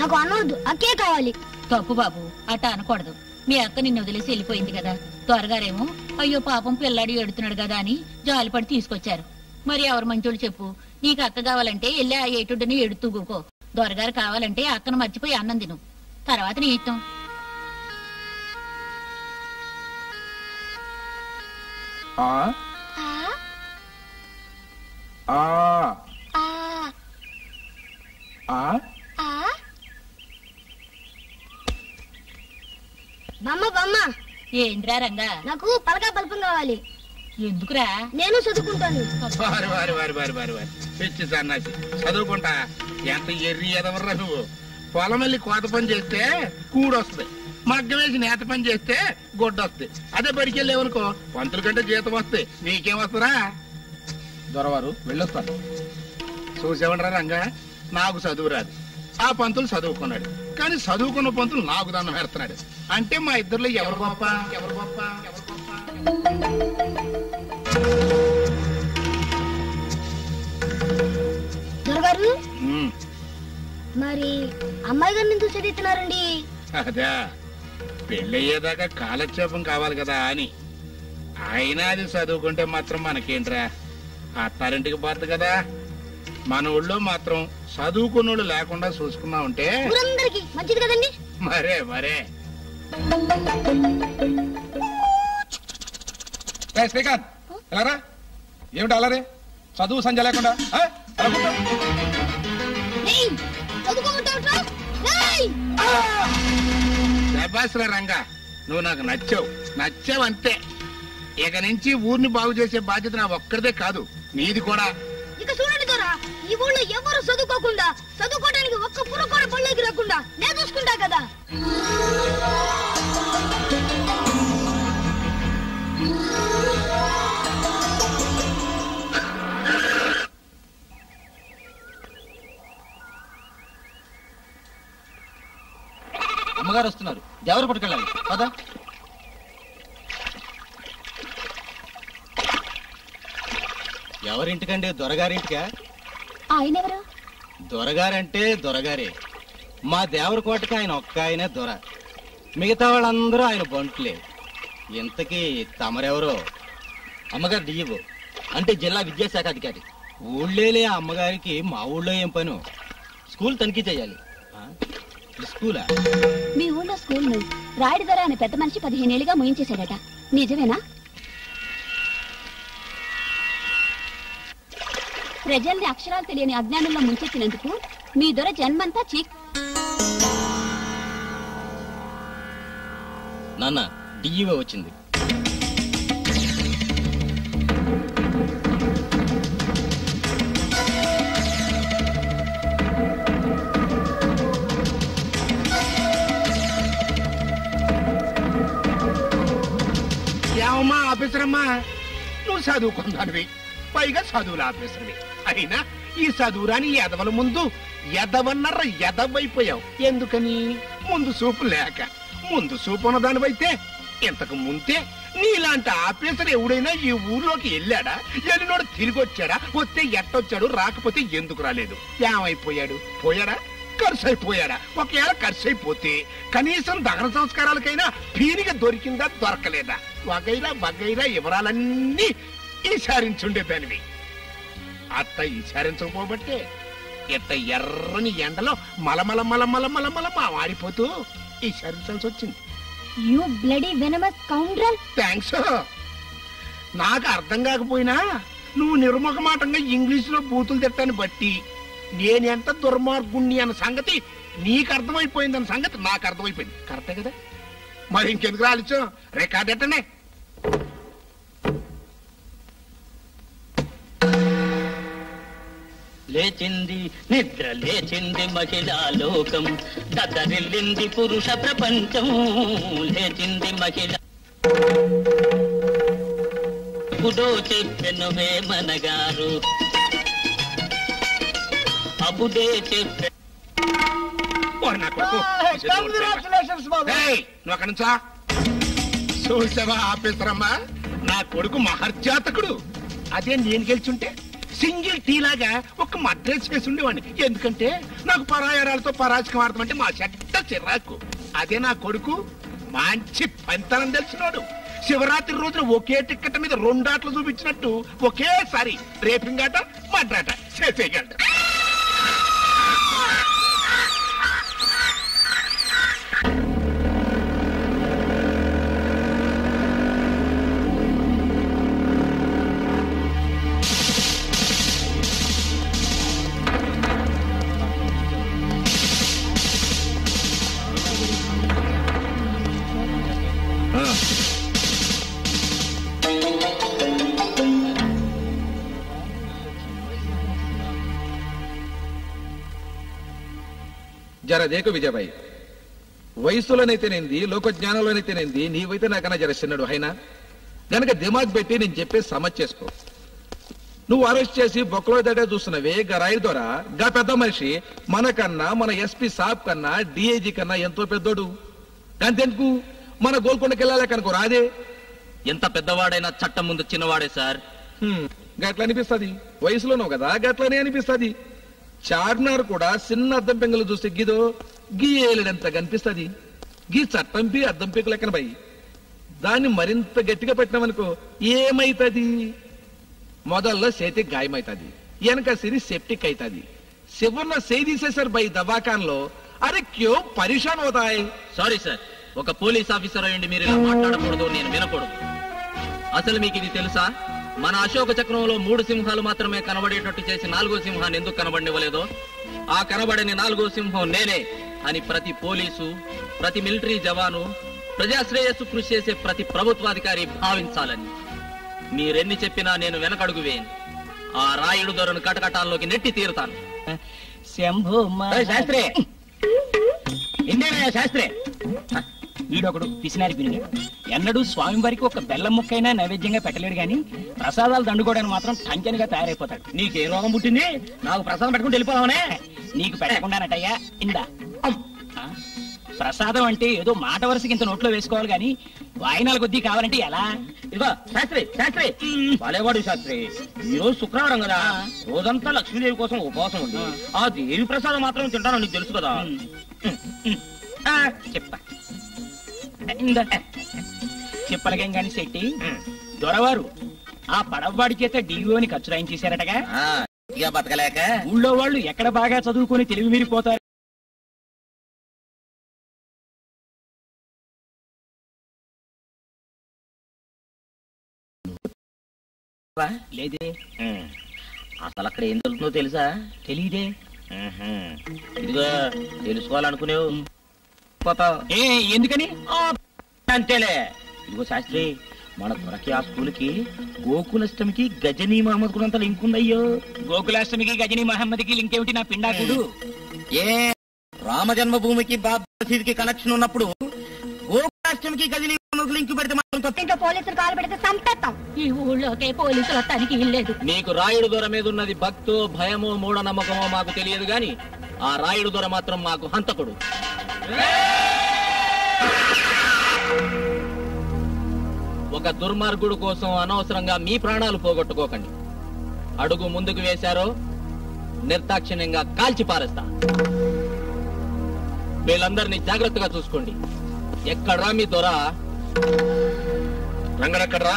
నాకు అనవద్దు అక్కే కావాలి తప్పు బాబు అట్ట అనకూడదు మీ అక్క నిన్ను వదిలేసి వెళ్ళిపోయింది కదా త్వరగారేమో అయ్యో పాపం పిల్లాడు ఎడుతున్నాడు కదా అని జాలిపడి తీసుకొచ్చారు మరి ఎవరు మంచోళ్ళు చెప్పు నీకు అక్క కావాలంటే వెళ్ళి ఆ ఏటుడిని ఎడుతూకో దొరగారు కావాలంటే అక్కను మర్చిపోయి అన్నం తిను తర్వాత నీ ఇష్టం ఆ ఆ, ఆ ఆ, ఆ ఆ. బమ్మ బమ్మ ఏంట్రా రంగా నాకు పలకా పల్పం కావాలి ఎందుకురా నేను చదువుకుంటాను వారి వారి వారి వారి వారి వారి పిచ్చి సన్నాసి చదువుకుంటా ఎంత ఎర్రి ఎదవర్రా నువ్వు పొలం వెళ్ళి కోత పని చేస్తే కూడొస్తుంది మగ్గ వేసి నేత పని చేస్తే గొడ్డొస్తుంది అదే బడికి వెళ్ళేవనుకో పంతుల కంటే జీతం వస్తాయి నీకేం వస్తుందా దొరవారు వెళ్ళొస్తాను చూసేవంటరా రంగా నాకు చదువు రాదు ఆ పంతులు చదువుకున్నాడు కానీ చదువుకున్న పంతులు నాకు దండం పెడుతున్నాడు అంటే మా ఇద్దరిలో ఎవరు గొప్ప ఎవరు గొప్ప ఎవరు గొప్ప దొరగారు ఉమ్, మరి అమ్మాయి గారిని ఎందుకు చదువుతున్నారండి అదే పెళ్ళయ్యేదాకా కాలక్షేపం కావాలి కదా అని అయినా అది చదువుకుంటే మాత్రం మనకేంట్రా అత్తారింటికి పోద్ది కదా మన ఊళ్ళో మాత్రం చదువుకున్నోళ్ళు లేకుండా చూసుకున్నా ఉంటే ఊరందరికి మంచిది కదండి మరే మరే ఏ శ్రీకాంత్ ఎలారా ఏమిటి అలారే చదువు సంజ లేకుండా ఆ? అలా కూర్చో. ఏయ్, చదువుకోమంటావుట్రా? ఏయ్! శబాస్రా రంగా నువ్వు నాకు నచ్చావు నచ్చావు అంతే ఇక నుంచి ఊరిని బాగు చేసే బాధ్యత నా ఒక్కడిదే కాదు నీది కూడా ఇక చూడండి దొరా ఈ ఊళ్ళో ఎవరు చదువుకోకుండా చదువుకోవడానికి ఒక్క పుర కూడా పళ్ళకి రాకుండా నేను చూసుకుంటా కదా అమ్మగారు వస్తున్నారు ఎవరు పట్టుకెళ్ళాలి పదా ఎవరింటికండి దొరగారింటికా ఆయన ఎవరు దొరగారంటే దొరగారే మా దేవరకోటకి ఆయన ఒక్క ఆయనే దొర మిగతా వాళ్ళందరూ ఆయన బంట్లే ఇంతకీ తమరెవరో అమ్మగారు డిఈఓ అంటే జిల్లా విద్యాశాఖ అధికారి ఊళ్ళేలే ఆ అమ్మగారికి మా ఊళ్ళో ఏం పను స్కూల్ తనిఖీ చేయాలి ఆ? ఈ స్కూలా మీ ఊళ్ళో స్కూల్ ను రాయుడు ధర అనే పెద్ద మనిషి పదిహేనేళ్లుగా ముయించేశాడట నిజమేనా ప్రజల్ని అక్షరాలు తెలియని అజ్ఞానంలో ముంచెత్తినందుకు మీ దొర జన్మంతా చీ నాన్న డిఈఓ వచ్చింది ఏమమ్మా ఆఫీసరమ్మా నువ్వు చదువుకుందానివి పైగా చదువుల ఆఫీసర్వి అయినా ఈ చదువురాని ఎదవల ముందు ఎదవన్నర ఎదవైపోయావు ఎందుకని ముందు చూపు లేక ముందు చూపు ఉన్న దానివైతే ఇంతకు ముందే నీలాంటి ఆఫీసర్ ఎవడైనా ఈ ఊర్లోకి వెళ్ళాడా వెళ్ళినోడు తిరిగి వచ్చాడా వస్తే ఎట్టొచ్చాడు రాకపోతే ఎందుకు రాలేదు ఏమైపోయాడు పోయాడా ఖర్చు అయిపోయాడా ఒకవేళ ఖర్చు అయిపోతే కనీసం దహన సంస్కారాలకైనా పీరిగా దొరికిందా దొరకలేదా వగైరా వగైరా వివరాలన్నీ ఈసారించుండేదానివి అత్త ఈసారించకపోబట్టే ఇట్ట ఎర్రని ఎండలో మలమల మలమల మలమల మా వాడిపోతూ ఈసారించాల్సి వచ్చింది you bloody venomous scoundrel thanks నాకు అర్థం కాకపోయినా నువ్వు నిర్ముఖమాటంగా ఇంగ్లీష్ లో బూతులు తిట్టాన్ని బట్టి నేనెంత దుర్మార్గుణ్ణి అన్న సంగతి నీకు అర్థమైపోయిందన్న సంగతి నాకు అర్థమైపోయింది కరెక్టే కదా మరి ఇంకెందుకు రాలిచ్చో రికార్డ్ ఎట్టనే లేచింది నిద్ర లేచింది మహిళా లోకం దద్దరిల్లింది పురుష ప్రపంచం లేచింది మహిళ గుడో చెప్పెను వేమనగారు అప్పుడే చెప్పె ఓరి నా కొడుకు. ఏయ్, నువ్వు అక్కడి నుంచా చూసావా ఆపేస్తారమ్మా నా కొడుకు మహర్జాతకుడు అదే నేను గెలిచుంటే సింగిల్ టీ లాగా ఒక మద్రేస్ వేసి ఉండేవాడిని ఎందుకంటే నాకు పరాయరాలతో పరాచకం ఆడటం అంటే మా చెడ్డ చిరాకు అదే నా కొడుకు మంచి పంతనం తెలిసినోడు శివరాత్రి రోజున ఒకే టిక్కెట్ మీద రెండు ఆటలు చూపించినట్టు ఒకేసారి రేపింగ్ ఆట మడ్రాట చేసేయగలడు జర దేకు విజయబాయి వయసులోనైతేనేంది లోకజ్ఞానంలోనైతేనేంది నీవైతే నాకన్నా జర చిన్నడు అయినా గనక దిమాగ్ పెట్టి నేను చెప్పే సమజ్ చేసుకో నువ్వు అరెస్ట్ చేసి బొక్కలో దడే చూస్తున్నవే గరాయి ద్వారా గా పెద్ద మనిషి మనకన్నా మన ఎస్పీ సాబ్ కన్నా డిఐజీ కన్నా ఎంతో పెద్దోడు అంతెందుకు మన గోల్కొండకి వెళ్ళాలి కనుకో రాదే ఎంత పెద్దవాడైనా చట్టం ముందు చిన్నవాడే సార్ హ్మ్, గట్ల అనిపిస్తది వయసులోనో కదా గట్లనే అనిపిస్తది చార్మినార్ కూడా చిన్న అద్దం పెంగలు చూస్తే గిదో గీ ఏలేడంత కనిపిస్తది గీ చట్టం పి అద్దం పీకు లెక్కన పై దాన్ని మరింత గట్టిగా పెట్టినామనుకో ఏమైతది మొదల్లో చేతి గాయమైతది వెనక సిరి సెప్టిక్ అవుతుంది చివరిన చేయి తీసేశారు బై దవాఖాన్లో అరే క్యో పరిశాన్ అవుతాయి సారీ సార్ ఒక పోలీస్ ఆఫీసర్ అయ్యండి మీరు ఇలా మాట్లాడకూడదు నేను వినకూడదు అసలు మీకు ఇది తెలుసా మన అశోక చక్రంలో మూడు సింహాలు మాత్రమే కనబడేటట్టు చేసి నాలుగో సింహాన్ని ఎందుకు కనబడినివ్వలేదో ఆ కనబడని నాలుగో సింహం నేనే అని ప్రతి పోలీసు ప్రతి మిలిటరీ జవాను ప్రజాశ్రేయస్సు కృషి చేసే ప్రతి ప్రభుత్వాధికారి భావించాలని మీరెన్ని చెప్పినా నేను వెనకడుగు వేయను ఆ రాయుడు దొరను కటకటాల్లోకి నెట్టి తీరుతాను శంభు శాస్త్రి ఎండేనయ్యా శాస్త్రి వీడొకడు పిసినారి పిని ఎన్నడూ స్వామివారికి ఒక బెల్లం ముక్కైనా నైవేద్యంగా పెట్టలేడు గాని ప్రసాదాలు దండుకోవడానికి మాత్రం టంచనిగా తయారైపోతాడు నీకే రోగం పుట్టింది నాకు ప్రసాదం పెట్టుకుని వెళ్ళిపోదామనే నీకు పెట్టకుండానటయ్యా ఇందా ఆ? ప్రసాదం అంటే ఏదో మాట వరుసకి ఇంత నోట్లో వేసుకోవాలి గాని వాయినాల కొద్దీ కావాలంటే ఎలా ఇదిగో శాస్త్రి శాస్త్రి బాలేవాడు శాస్త్రి ఈ రోజు శుక్రవారం కదా రోజంతా లక్ష్మీదేవి కోసం ఉపవాసం ఉంది ఆ దేవి ప్రసాదం మాత్రం తింటాను నీకు తెలుసు కదా ఆ, చెప్ప ఇందా చెప్పలకేం గాని శెట్టి దొరవారు ఆ పడవవాడి చేత డిఓని ఖర్చు రాయించేశారటగా ఆ, ఇక బతకలేక ఊళ్ళో వాళ్ళు ఎక్కడ బాగా చదువుకొని తెలివి మీరిపోతారు లేదే అసలు అక్కడ ఏం జరుగుతుందో తెలుసా తెలీదే ఇదిగో తెలుసుకోవాలనుకునేవు పోతావు ఏ ఎందుకని అంతేలే ఇదిగో శాస్త్రి మన దొరకి ఆ స్కూల్కి గోకులష్టమికి గజనీ మహమ్మద్ కునంత లింక్ ఉందయ్యో గోకులాష్టమికి గజని మహమ్మద్కి లింక్ ఏమిటి నా పిండాకుడు ఏ రామ జన్మభూమికి బాబ్ మసీద్కి కనెక్షన్ ఉన్నప్పుడు గోకులాష్టమికి గజనీ మహమ్మద్ లింక్ పెడితే మాత్రం తప్పే. ఇంట్లో పోలీసులు కాలు పెడితే చంపేస్తాం ఈ ఊళ్ళోకే పోలీసులు వస్తానికి ఇల్లేదు నీకు రాయుడు దొర మీద ఉన్నది భక్తో భయమో మూఢనమ్మకమో మాకు తెలియదు గాని ఆ రాయుడు దొర మాత్రం మాకు హంతకుడు ఒక దుర్మార్గుడు కోసం అనవసరంగా మీ ప్రాణాలు పోగొట్టుకోకండి అడుగు ముందుకు వేశారో నిర్దాక్షిణ్యంగా కాల్చి పారేస్తా వీళ్ళందరినీ జాగ్రత్తగా చూసుకోండి ఎక్కడ్రా మీ దొర రంగడక్కడ్రా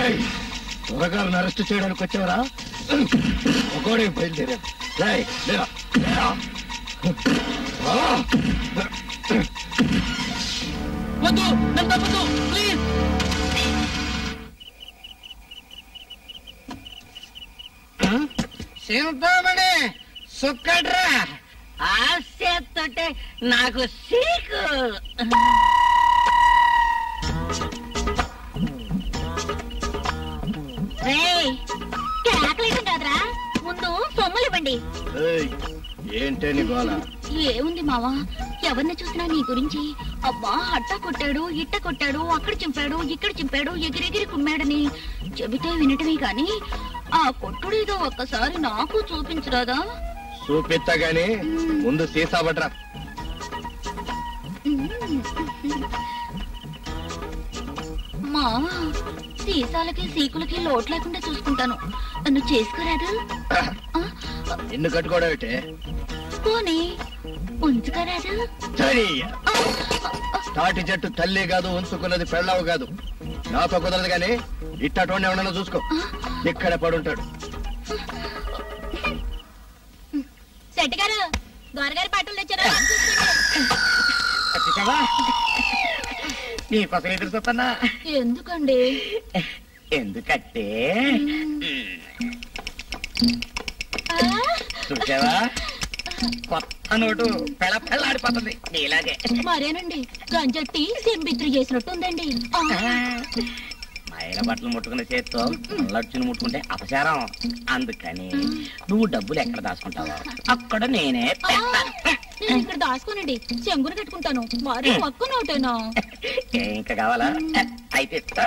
రేయ్, త్వరగాలను అరెస్ట్ చేయడానికి వచ్చావరా ఒకడే బయలుదేరా రేయ్, లేరా, లేరా. ఆ, వద్దు నన్ను తప్పదు ప్లీజ్ సింతామణి సుక్కడ్రా ఆ చేత్తుంటే నాకు సీకు రేయ్ కేకలేయడం కాదురా ముందు సొమ్ములు ఇవ్వండి ఏయ్, ఏంటే నీ గోల ఏముంది మావా ఎవరిని చూసినా నీ గురించి అబ్బా అట్ట కొట్టాడు ఇట్ట కొట్టాడు అక్కడ చింపాడు ఇక్కడ చింపాడు ఎగిరెగిరి కుమ్మాడని చెబితే వినటమే గాని ఆ కొట్టుడేదో ఒక్కసారి నాకు చూపించరాదా చూపిస్తా గాని ముందు సీసా పట్రా మా సీసాలకి సీకులకి లోటు లేకుండా చూసుకుంటాను నన్ను చేసుకోరాదు ఆ, నిన్ను కట్టుకోవడం ఏంటే పోనీ ఉంచుకోరాదు తాటి చెట్టు తల్లి కాదు ఉంచుకున్నది పెళ్ళావు కాదు నాతో కుదరదు గాని ఇట్టటువంటి ఎవడన్నా చూసుకో ఇక్కడే పడుంటాడు శెట్టి గారు దొరగారి బట్టలు తెచ్చారా వచ్చేసావా నీకోసం ఎదురు చూస్తున్నా ఎందుకండి ఎందుకంటే ఆ, చూసావా కొత్త నోటు పెళ్ళ పెళ్ళాడిపోతుంది నీలాగే మరేనండి గంజట్టి సెంబిత్రి చేసినట్టుందండి ఆ, మైల బట్టలు ముట్టుకున్న చేత్తో లడ్చుని ముట్టుకుంటే అపచారం అందుకని నువ్వు డబ్బులు ఎక్కడ దాచుకుంటావో అక్కడ నేనే ఆ, నేను ఇక్కడ దాచుకోనండి చెంగును కట్టుకుంటాను మరి ఒక్క నోటేనా ఏ ఇంకా కావాలా అయితే ఇస్తా.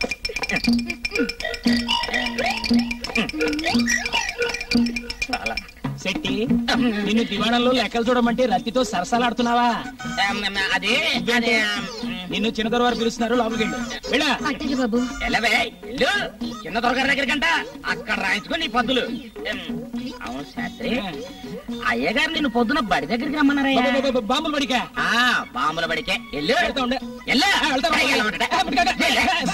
చాలా. శెట్టి నిన్ను దివాణంలో లెక్కలు చూడమంటే రత్తితో సరసాలాడుతున్నావా అదే అదే నిన్ను చిన్నదొర వారు పిలుస్తున్నారు లోపలికి వెళ్ళు వెళ్ళా అట్టగే బాబు ఎలవే ఇల్లు చిన్న దొరగారి దగ్గరికంట అక్కడ రాయించుకో నీ పద్దులు ఎం, అవును శాస్త్రి అయ్యగారు నిన్ను పొద్దున బడి దగ్గరికి రమ్మన్నారయ్యా బాబు, బాబు, బాంబులు పడికా ఆ బాంబుల బడికే ఎల్లు వెళ్తా ఉండే. ఎల్లు. ఆ, వెళ్తా, పైకి వెళ్తా. వెళ్ళమంటాడా? ఆ, పట్టుకోండి. వెళ్ళు.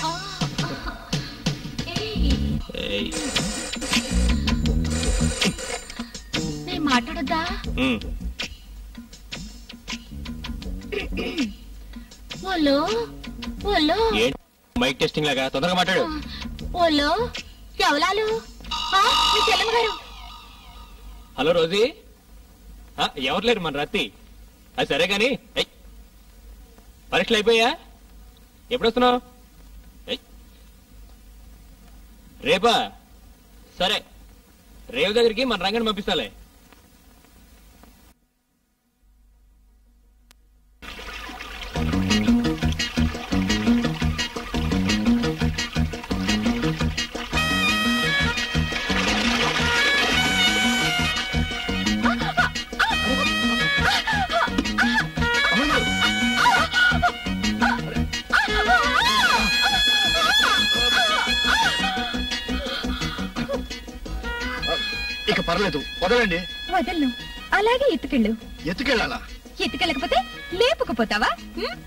నేను మాట్లాడద్దా ఓలో ఓలో మైక్ టెస్టింగ్ లాగా తొందరగా మాట్లాడు ఓలో ఎవలాలు ఆ, మీ చెల్లెమ్మ గారు హలో రోజీ ఆ, ఎవరు లేరు మన రత్తి అది సరే గాని ఏయ్. పరీక్షలు అయిపోయా ఎప్పుడు వస్తున్నావు ఏయ్. రేపా సరే రేవు దగ్గరికి మన రంగని పంపిస్తాలే ఇక పర్లేదు వదలండి వదలను అలాగే ఎత్తుకెళ్ళు ఎత్తుకెళ్ళాలా ఎత్తుకెళ్ళకపోతే లేపుకుపోతావా ఉమ్?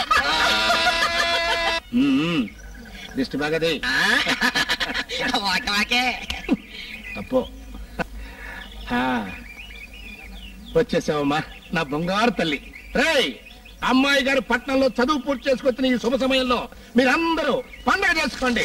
మ్మ్. దిష్టి బాగది ఆ, వాకే వాకే తప్పు ఆ, వచ్చేసావమ్మా నా బంగారు తల్లి రేయ్ అమ్మాయి గారు పట్నంలో చదువు పూర్తి చేసుకొచ్చిన ఈ శుభ సమయంలో మీరందరూ పండగ చేసుకోండి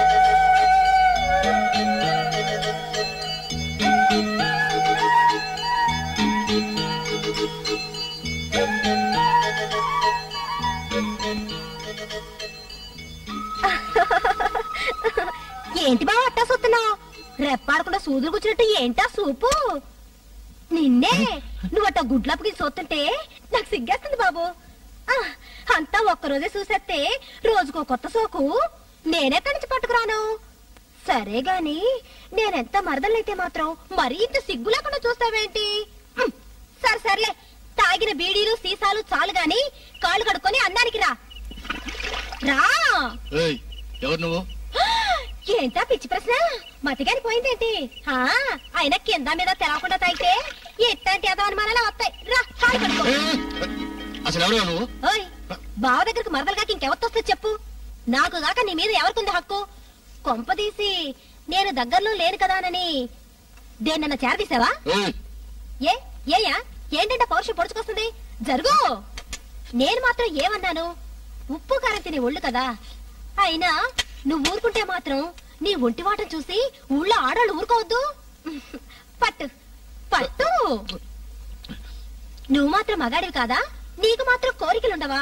ఏంటి బావ అట్టా సొత్తున్నావు రెప్పాడకుండా సూదులు కూర్చున్నట్టు ఏంటా సూపు నిన్నే నువ్వు అట్ట గుడ్లప్పకి సోతుంటే నాకు సిగ్గేస్తుంది బాబు ఆ, అంతా ఒక్కరోజే చూసేస్తే రోజుకో కొత్త సోకు నేనెక్కడి నుంచి పట్టుకురాను సరే గాని నేనెంత మరదలైతే మాత్రం మరీ ఇంత సిగ్గు లేకుండా చూస్తావేంటి ఉమ్, సరే సర్లే తాగిన బీడీలు సీసాలు చాలు గాని కాళ్ళు కడుక్కొని అన్నానికి రా రా ఏయ్, ఎవరు నువ్వు ఏంటా పిచ్చి ప్రశ్న మతిగాని పోయిందేంటి ఆ, అయినా కింద మీద తెలవకుండా తాగితే ఎట్లాంటి అదో అనుమానాలు వస్తాయి రా కాలు కడుక్కో ఏయ్, అసలు ఎవరు నువ్వు ఓయ్ బావ దగ్గరకు మరదలుగాక ఇంకెవరితో వస్తుంది చెప్పు నాకు గాక నీ మీద ఎవరికుంది హక్కు కొంపదీసి నేను దగ్గరలో లేను కదానని దేన్నన్నా చేరదీసావా ఏ ఏయా ఏంటంటే పౌరుషం పొడుచుకొస్తుంది జరుగు నేను మాత్రం ఏమన్నాను ఉప్పు కారం తినే ఒళ్ళు కదా అయినా నువ్వు ఊరుకుంటే మాత్రం నీ ఒంటి వాటం చూసి ఊళ్ళో ఆడవాళ్ళు ఊరుకోవద్దు పట్టు పట్టు నువ్వు మాత్రం మగాడివి కాదా నీకు మాత్రం కోరికలుండవా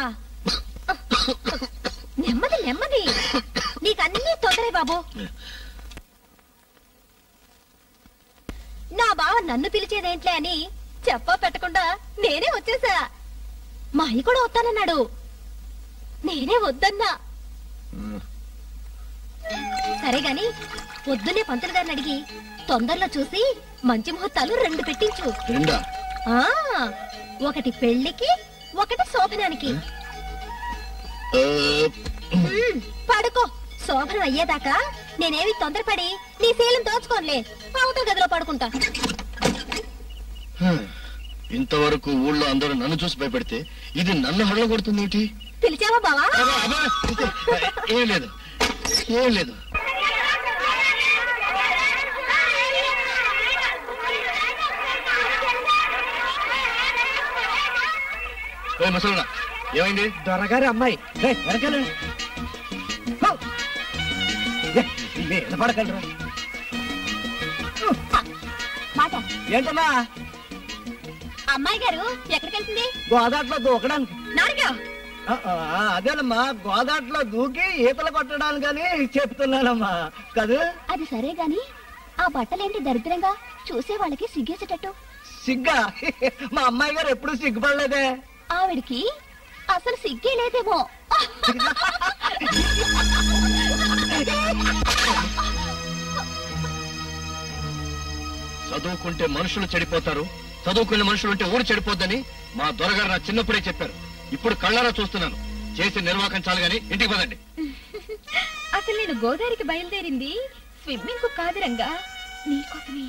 నెమ్మది నెమ్మది నీకన్నీ తొందరే బాబు నా బావ నన్ను పిలిచేదేంట్లే అని చెప్పా పెట్టకుండా నేనే వచ్చేసా మా అయ్య కూడా వస్తానన్నాడు నేనే వద్దన్నా సరే గాని పొద్దున్నే పంతులు గారిని అడిగి తొందరలో చూసి మంచి ముహూర్తాలు రెండు పెట్టించు రెండా ఆ ఒకటి పెళ్లికి ఒకటి శోభనానికి ఆ, ఉమ్, పడుకో శోభనం అయ్యేదాకా నేనేమి తొందరపడి నీ శీలం దోచుకోనులే అవతల గదిలో పడుకుంటా హ. ఇంతవరకు ఊళ్ళో అందరూ నన్ను చూసి భయపెడితే ఇది నన్ను హడల కొడుతుంది ఏంటి పిలిచావా బావా అబ్బా, అబ్బా, ఇంతే. ఏం లేదు ఏం లేదు ఏ ముసలుడా ఏమైంది దొరగారి అమ్మాయి వెనకాల పడకండి మాట ఏంటమ్మా అమ్మాయి గారు ఎక్కడికి వెళ్తుంది గోదాట్లో దూకడానికి నాన్నగా ఆ, ఆ, అదేనమ్మా గోదాట్లో దూకి ఈతలు కొట్టడానికని చెప్తున్నానమ్మా కదూ అది సరే గాని ఆ బట్టలేంటి దరిద్రంగా చూసే వాళ్ళకి సిగ్గేసేటట్టు సిగ్గా మా అమ్మాయి గారు ఎప్పుడు సిగ్గుపడలేదే ఆవిడికి అసలు సిగ్గే లేదేమో చదువుకుంటే మనుషులు చెడిపోతారు చదువుకునే మనుషులు ఉంటే ఊరు చెడిపోద్దని మా దొరగారు నా చిన్నప్పుడే చెప్పారు ఇప్పుడు కళ్ళారా చూస్తున్నాను చేసి నిర్వాహకం చాలు గాని ఇంటికి పదండి అసలు నేను గోదావరికి బయలుదేరింది స్విమ్మింగ్ కు కాదు రంగా నీకోసమే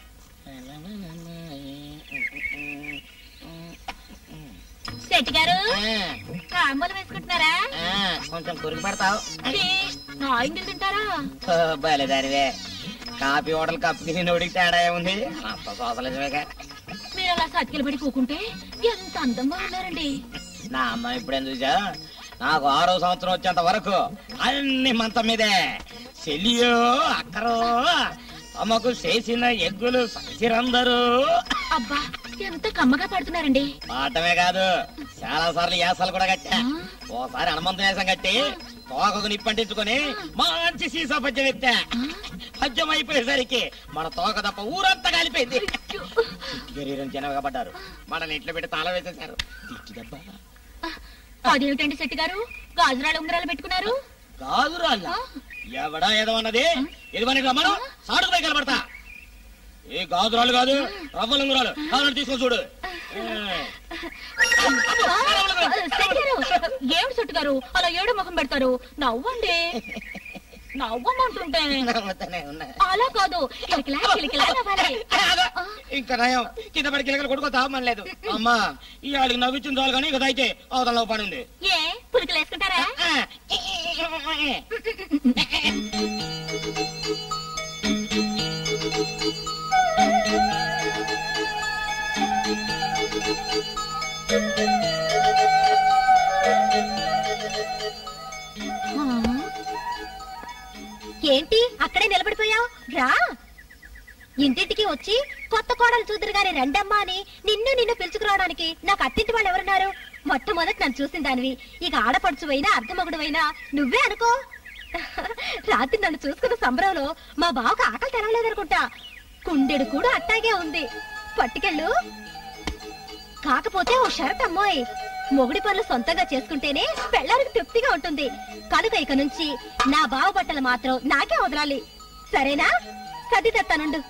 శెట్టి గారు కాంబోలు వేసుకుంటున్నారా కొంచెం కురికి పడతావు ఛీ, నా ఇంగిల్ తింటారా బయలుదేరివే కాఫీ హోటల్ కప్పు నోడికి తేడా ఏముంది అంత సోసలిజమేగా మీరు అలా సతికిల పడి కూకుంటే ఎంత అందంగా ఉన్నారండి నా అమ్మ ఇప్పుడేం చూసా నాకు ఆరో సంవత్సరం వచ్చేంత వరకు అన్ని మంతం మీదే చెల్లియో అక్కరో తమకు చేసిన ఎగ్గులు సచిరందరూ అబ్బా ఎంత కమ్మగా పడుతున్నారండి పాటమే కాదు చాలా సార్లు యాసాలు కూడా కట్టా ఓసారి హనుమంతు వేసం కట్టి తోకకు నిప్పంటించుకొని మంచి సీసా పద్యం ఎత్తా పద్యం అయిపోయేసరికి మన తోక తప్ప ఊరంతా కాలిపోయింది శరీరం చిన్నగా పడ్డారు మన ఇంట్లో పెట్టి తాళం వేసేశారు తిట్టి దెబ్బ అదేమిటండి శెట్టి గారు గాజురాలు ఉంగరాలు పెట్టుకున్నారు గాజురాళ్ళ ఎవడా ఏదమన్నది ఎదువని రమ్మను సాడుకు పై కనబడతా ఏ గాజురాలు కాదు రవ్వలు ఉంగరాలు కావాలని తీసుకొని చూడు శెట్టి గారు ఏడు శెట్టి గారు అలా ఏడు ముఖం పెడతారు నవ్వండి నవ్వమంటుంటే నవ్వుతూనే ఉన్నా. అలా కాదు కిలకిలా కిలకిలా నవ్వాలి ఇంకా నయం కింద పడి కిలకలు కొడుకో తాపమనలేదు అమ్మా ఈ ఆడికి నవ్వించిన చాలు కానీ ఇక దయచే అవతల పని ఉంది ఏ పులికలు వేసుకుంటారా ఏంటి అక్కడే నిలబడిపోయావు రా ఇంటింటికి వచ్చి కొత్త కోడలు చూద్దరు గాని రెండమ్మా అని నిన్ను నిన్ను పిలుచుకురావడానికి నాకు అత్తింటి వాళ్ళు ఎవరున్నారు మొట్టమొదటి నన్ను చూసిన దానివి ఇక ఆడపడుచువైనా అర్ధమగుడువైనా నువ్వే అనుకో రాత్రి నన్ను చూసుకున్న సంబరంలో మా బావకు ఆకలి తెరవలేదనుకుంటా కుండెడు కూడా అట్టాగే ఉంది పట్టుకెళ్ళు కాకపోతే ఓ షరత్ అమ్మోయ్ మొగుడి పనులు సొంతంగా చేసుకుంటేనే పెళ్ళానికి తృప్తిగా ఉంటుంది కనుక ఇక నుంచి నా బావ బట్టలు మాత్రం నాకే వదలాలి సరేనా సర్ది తెస్తానుండు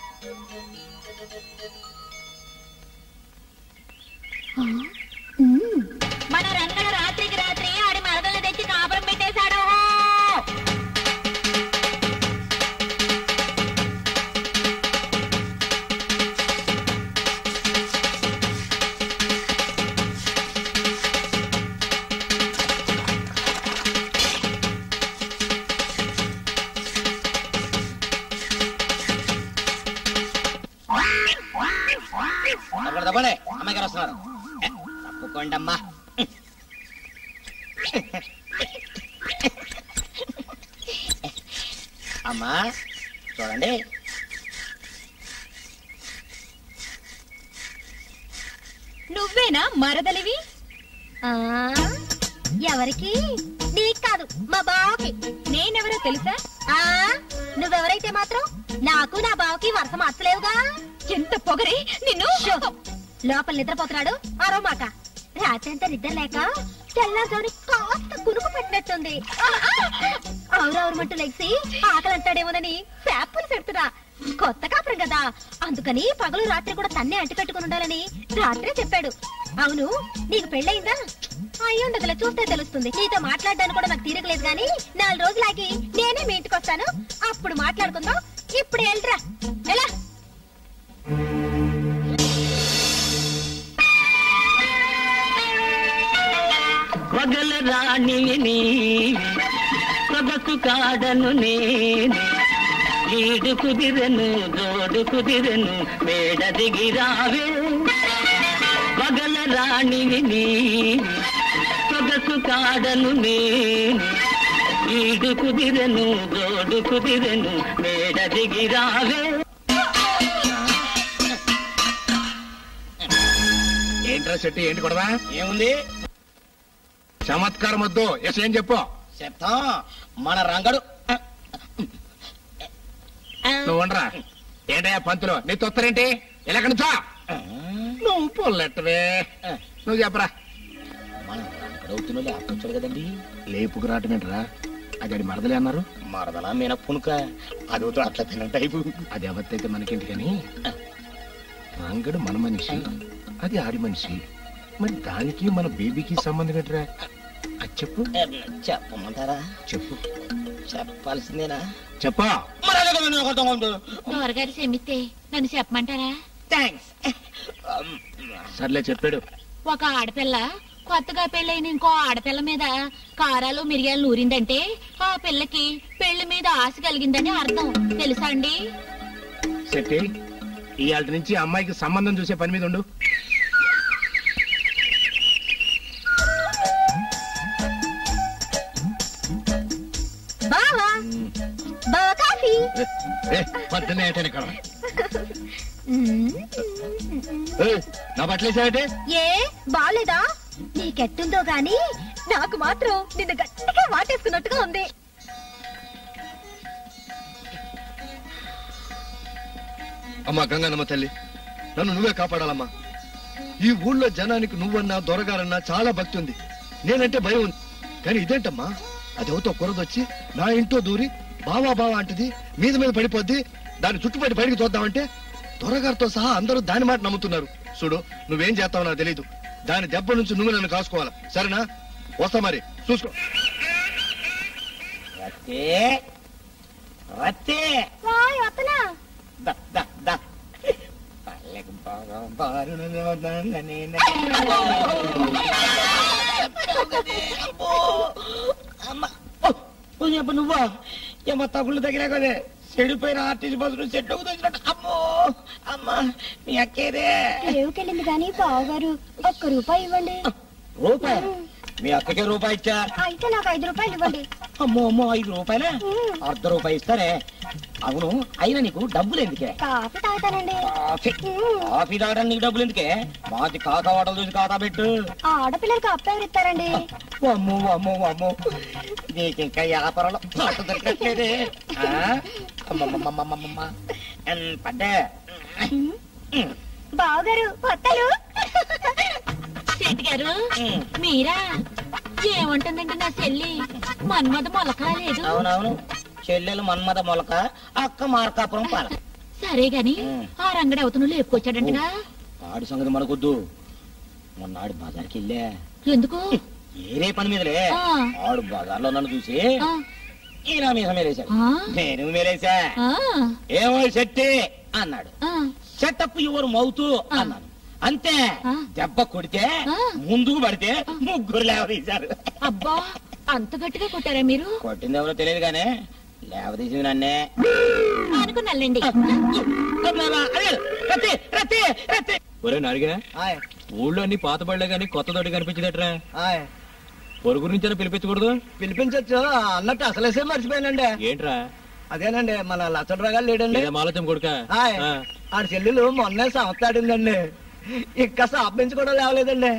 మన రంగడ రాత్రికి రాత్రి ఆడి మరదలు తెచ్చి కాపురం పెట్టేశాడు తప్పకుండా తప్పండి అమ్మాయి గారు వస్తున్నారు ఏ, తప్పుకోండి అమ్మా అమ్మా చూడండి నువ్వేనా మరదలివి ఆ, ఎవరికి నీకు కాదు మా బావకి నేనెవరో తెలుసా ఆ నువ్వెవరైతే మాత్రం నాకు నా బావకి వరుస మార్చలేవుగా ఎంత పొగరే నిన్ను లోపల నిద్రపోతున్నాడు అరో మాక రాత్రంతా నిద్ర లేక తెల్లారుజామున కాస్త కునుకు పెట్టినట్టుంది అవురవురమంటూ లెగ్సి ఆకలి అంటాడేమోనని శాంపుల్ పెడుతున్నా కొత్త కాపురం కదా అందుకని పగలు రాత్రి కూడా తన్నే అంటి కట్టుకుని ఉండాలని రాత్రే చెప్పాడు అవును నీకు పెళ్ళయిందా అయ్యి ఉండదులే చూస్తే తెలుస్తుంది నీతో మాట్లాడడానికి కూడా నాకు తీరకలేదు గాని నాలుగు రోజులాగి నేనే మీ ఇంటికి వస్తాను అప్పుడు మాట్లాడుకుందాం ఇప్పుడు వెళ్ళరా ఎలా పగల రాణివి నీవి సొగసు కాడను నేను ఈడు కుదిరెను జోడు కుదిరెను మేడ దిగిరావే పగల రాణివి నీవి సొగసు కాడను నేను ఈడు కుదిరెను జోడు కుదిరెను మేడ దిగిరావే ఏంట్రా శెట్టి ఏంటి గొడవ ఏముంది చమత్కారం వద్దు ఎస్ ఏం చెప్పు చెప్తాం మన రంగడు నువ్వు ఉండరా ఏంటయ్యా పంతులు నీ తొత్తరేంటి ఇలా నుంచో నువ్వు పొల్లెట్టవే నువ్వు చెప్పరా మన రంగడు అవుతున్న లేకొచ్చాడు కదండి లేపుకు రావటమేంట్రా అది అది మరదలే అన్నారు మరదలా మీన పునుక అదవుతూ అట్లా తిన టైపు అది ఎవరితైతే మనకేంటి కానీ రంగడు మన మనిషి అది ఆడి మనిషి మరి దానికి మన బేబీకి సంబంధం ఏంట్రా అది చెప్పు చెప్పమంటారా చెప్పు చెప్పాల్సిందేనా చెప్పా మరి అలాగే నేను ఒక దొంగ ఉంటాను. దోరగారు క్షమిస్తే నన్ను చెప్పమంటారా థ్యాంక్స్ సర్లే చెప్పాడు ఒక ఆడపిల్ల కొత్తగా పెళ్ళైన ఇంకో ఆడపిల్ల మీద కారాలు మిరియాలు నూరిందంటే ఆ పిల్లకి పెళ్లి మీద ఆశ కలిగిందని అర్థం తెలుసా అండి శెట్టి ఇవాళ నుంచి అమ్మాయికి సంబంధం చూసే పని మీద ఉండు బావా బావా కాఫీ పొద్దున్నే ఏంటని ఇక్కడ మ్మ్. ఏయ్, నా బట్టలేసావంటే ఏ బాలేదా నీకెట్టుందో గాని నాకు మాత్రం నిన్ను గట్టిగా వాటేసుకున్నట్టుగా ఉంది అమ్మా గంగానమ్మ తల్లి నన్ను నువ్వే కాపాడాలమ్మా ఈ ఊళ్ళో జనానికి నువ్వన్నా దొరగారన్నా చాలా భక్తి ఉంది నేనంటే భయం ఉంది కానీ ఇదేంటమ్మా అది ఎవతో కొరదొచ్చి నా ఇంట్లో దూరి బావా బావా అంటది మీద మీద పడిపోద్ది దాన్ని చుట్టుపడి బయటికి చూద్దామంటే దొరగారితో సహా అందరూ దాని మాట నమ్ముతున్నారు చూడు నువ్వేం చేస్తావో నాకు తెలియదు దాని దెబ్బ నుంచి నువ్వు నన్ను కాసుకోవాలా సరేనా వస్తా మరి చూసుకో రత్తే రత్తే వాయ్ వత్తనా ద ద ద పల్లెకు బాగా బారునలో ఉందని అమ్మ నువ్వా ఏమో తగుళ్ళు దగ్గర కదే చెడిపోయిన ఆర్టీసీ బస్సు చెట్టు తెచ్చినట్టు అమ్మో అమ్మా మీ అక్కేదే రేవుకెళ్ళింది గాని బావగారు ఒక్క రూపాయి ఇవ్వండి రూపాయి మీ అక్కకే రూపాయి ఇచ్చా అయితే నాకు ఐదు రూపాయలు ఇవ్వండి అమ్మో అమ్మో ఐదు రూపాయలే అర్ధ రూపాయి ఇస్తారే అవును అయినా నీకు డబ్బులు ఎందుకే కాఫీ తాగుతానండి కాఫీ కాఫీ తాగడానికి నీకు డబ్బులు ఎందుకే మాది కాకా వాటలు చూసి కాకా పెట్టు ఆడపిల్లలకి అప్పు ఎవరు ఇస్తారండి అమ్మో అమ్మో అమ్మో నీకు ఇంకా వ్యాపారంలో మాట దొరకట్లేదే ఆ? అమ్మమ్మమ్మమ్మమ్మమ్మ. ఎన్ పడ్డే బావగారు వత్తలు సేటి గారు మీరా ఏముంటుందండి నా చెల్లి మన్మద మొలక లేదు అవునవును చెల్లెలు మన్మద మొలక అక్క మార్కాపురం పాల సరే గాని ఆ రంగడి అవతను లేపుకొచ్చాడంటగా ఆడి సంగతి మనకొద్దు మొన్నాడు బజార్కి వెళ్ళా ఎందుకు ఏరే పని మీదలే ఆ. ఆడు బజార్లో నన్ను చూసి ఆ, ఈయన మీద మేలేశాడు ఆ, నేను మేలేసా ఆ, ఏమో శెట్టి అన్నాడు ఆ. సెటప్ యువర్ మౌతు అన్నాను అంతే ఆ. దెబ్బ కొడితే ఆ. ముందుకు పడితే ముగ్గురు లేవదీశారు అబ్బా అంత గట్టిగా కొట్టారా మీరు కొట్టింది ఎవరో తెలియదు గానే లేవదీసింది నన్నే అనుకున్నాళ్ళండి అదే, రత్తి, రత్తి, రత్తి. ఒరే నారిగా ఆయ్ ఊళ్ళో అన్ని పాత బళ్ళే గాని కొత్త తోటి కనిపించదట్రా ఆయ్ పొరుగు నుంచి పిలిపించకూడదు పిలిపించొచ్చు అన్నట్టు అసలేసే మర్చిపోయానండి ఏంట్రా అదేనండి మన లచ్చడరాగా లేడండి లేదా మాలతం కొడుక ఆయ్ ఆడ చెల్లెలు మొన్నే సంవత్సరాడిందండి ఇంకా సాపించి కూడా లేవలేదండి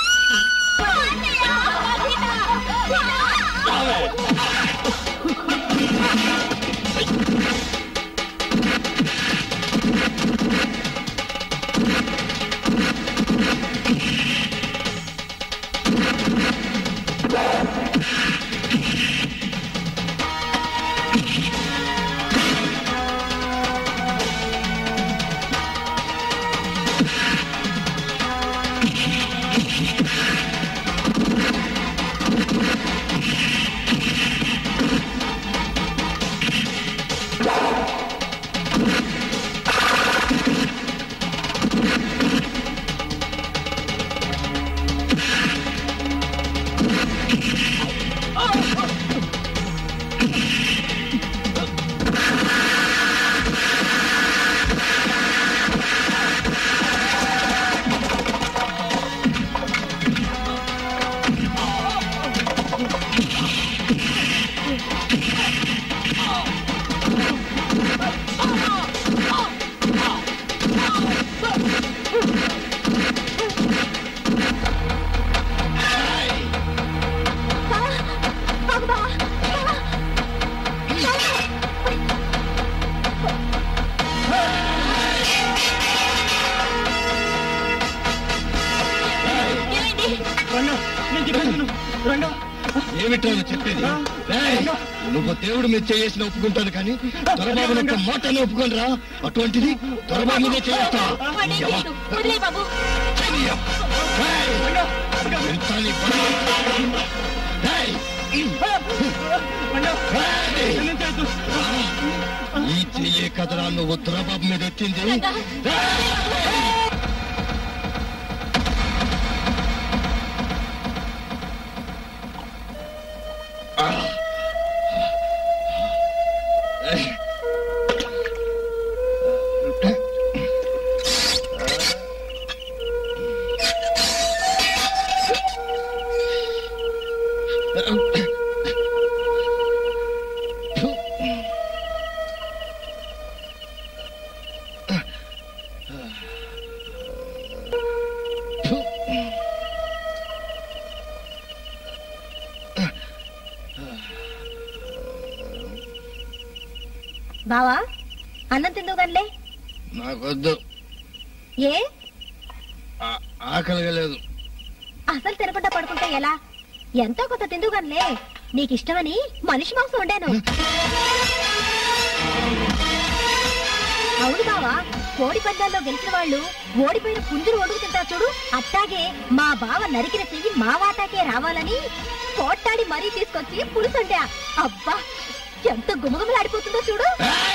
ఏమిటో నువ్వు చెప్పేది ఏయ్, నువ్వు దేవుడి మీద చేసిన ఒప్పుకుంటాను కానీ దొరబాబు యొక్క మాటను ఒప్పుకోనరా అటువంటిది దొరబాబు మీదే చేస్తా వదిలే బాబు ఈ చెయ్యే కదరా నువ్వు దొరబాబు మీద ఎత్తింది బావా అన్నం తిందువు గన్లే నాకొద్దు ఏ ఆ- ఆకలిగా లేదు అసలు తినకుండా పడుకుంటే ఎలా ఎంతో కొంత తిందువు గన్లే నీకు ఇష్టమని మనిషి మాంసం వండాను అవును బావా కోడి పందాల్లో గెలిచిన వాళ్ళు ఓడిపోయిన పుంజులు ఒడుగు తింటారు చూడు అట్టాగే మా బావ నరికిన చెయ్యి మా వాటాకే రావాలని పోట్టాడి మరీ తీసుకొచ్చి పులుసు వండా అబ్బా ఎంత గుమగుమలాడిపోతుందో చూడు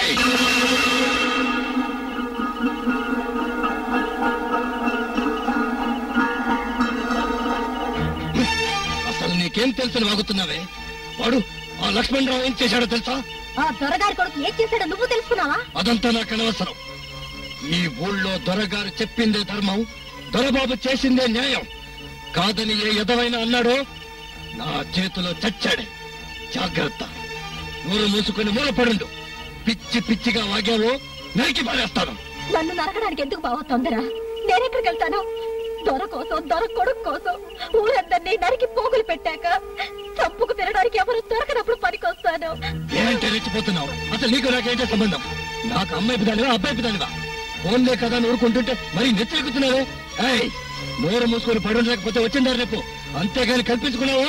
అసలు నీకేం తెలుసని వాగుతున్నావే వాడు ఆ లక్ష్మణరావు ఏం చేశాడో తెలుసా ఆ దొరగారి కొడుకు ఏం చేశాడో నువ్వు తెలుసుకున్నావా అదంతా నాకు అనవసరం ఈ ఊళ్ళో దొరగారు చెప్పిందే ధర్మం దొరబాబు చేసిందే న్యాయం కాదని ఏ ఎదవైనా అన్నాడో నా చేతిలో చచ్చాడే జాగ్రత్త నూరు మూసుకుని మూలపడుండు పిచ్చి పిచ్చిగా వాగావో నరికి పారేస్తాను నన్ను నరకడానికి ఎందుకు బావ తొందర నేనెక్కడికి వెళ్తాను దొర కోసం దొర కొడుకు కోసం ఊరందరినీ నరికి పోగులు పెట్టాక చంపుకు తినడానికి ఎవరు దొరకనప్పుడు పనికొస్తాను ఏంటి రెచ్చిపోతున్నావు అసలు నీకు నాకేంటే సంబంధం నాకు అమ్మాయి దానివా అబ్బాయి దానివా ఫోన్లే కదా అని ఊరుకుంటుంటే మరి నెత్తెక్కుతున్నావే ఏయ్ నోరు మూసుకొని పడి లేకపోతే వచ్చిందారు రేపు అంతేగాని కల్పించుకున్నావు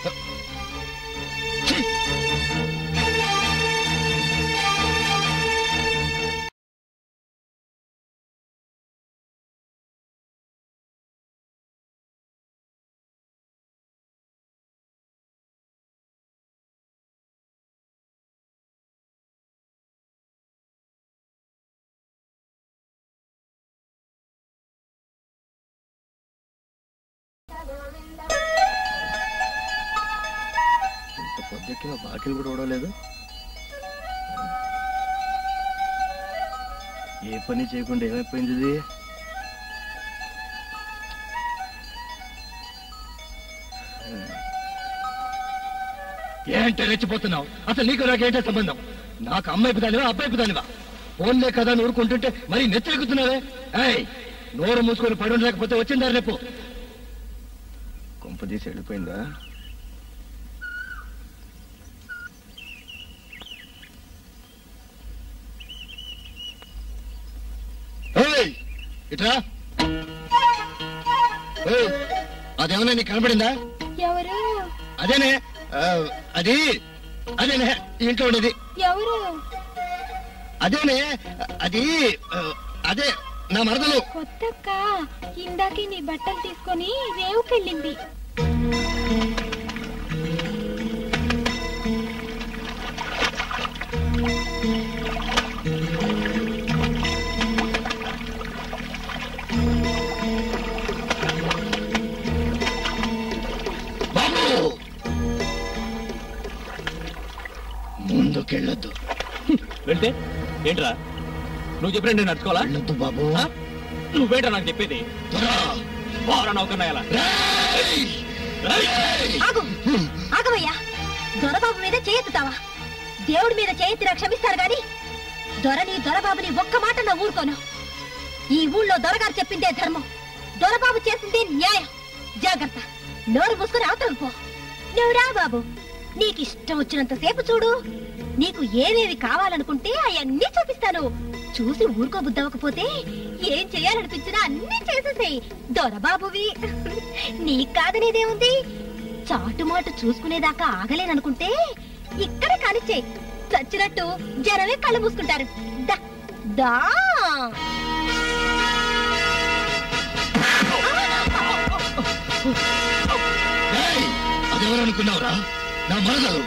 ఇంత పొద్దుకిన బాకిలు కూడా ఓడలేదు ఏ పని చేయకుండా ఏమైపోయింది ఇది ఏంటే రెచ్చిపోతున్నావు అసలు నీకు నాకేంటే సంబంధం నాకు అమ్మాయి దానివా అబ్బాయి దానివా ఫోన్లే కదా అని ఊరుకుంటుంటే మరి నెత్తెక్కుతున్నావే ఏయ్ నోరు మూసుకొని పడి ఉండలేకపోతే వచ్చిందా రేపు కొంప తీసి వెళ్ళిపోయిందా ఏయ్, ఇట్రా ఏయ్, అదేమన్నా నీకు కనపడిందా ఎవరు అదేనే ఆ, అది అదేనే ఈ ఇంట్లో ఉండేది ఎవరు అదేనే అది ఆ, అదే నా మరదలు కొత్తక్క ఇందాకే నీ బట్టలు తీసుకొని రేవుకెళ్ళింది బాబు ముందుకెళ్ళొద్దు వెళ్తే ఏంట్రా నువ్వు చెప్పిన నేను నడుచుకోవాలా వెళ్ళొద్దు బాబు నువ్వేంట్రా నాకు చెప్పేది పోరా నౌకన్నాయాల ఆగు ఆగవయ్యా దొరబాబు మీద చేయెత్తుతావా దేవుడి మీద చేయెత్తినా క్షమిస్తారు గాని దొరని దొరబాబుని ఒక్క మాట నా ఊరుకోను ఈ ఊళ్ళో దొరగారు చెప్పిందే ధర్మం దొరబాబు చేసిందే న్యాయం జాగ్రత్త నోరు మూసుకుని అవతలకు పో నువ్వు రా బాబు నీకు ఇష్టం వచ్చినంత సేపు చూడు నీకు ఏవేవి కావాలనుకుంటే అవన్నీ చూపిస్తాను చూసి ఊరుకోబుద్దవకపోతే ఏం చేయాలనిపించినా అన్నీ చేసేసేయి దొరబాబువి నీకు కాదనేదేముంది చాటుమాటు చూసుకునేదాకా ఆగలేననుకుంటే ఇక్కడ కానిచ్చే చచ్చినట్టు జనమే కళ్ళు మూసుకుంటారు దా దా ఏయ్, అదెవరనుకున్నావురా నా మరదలు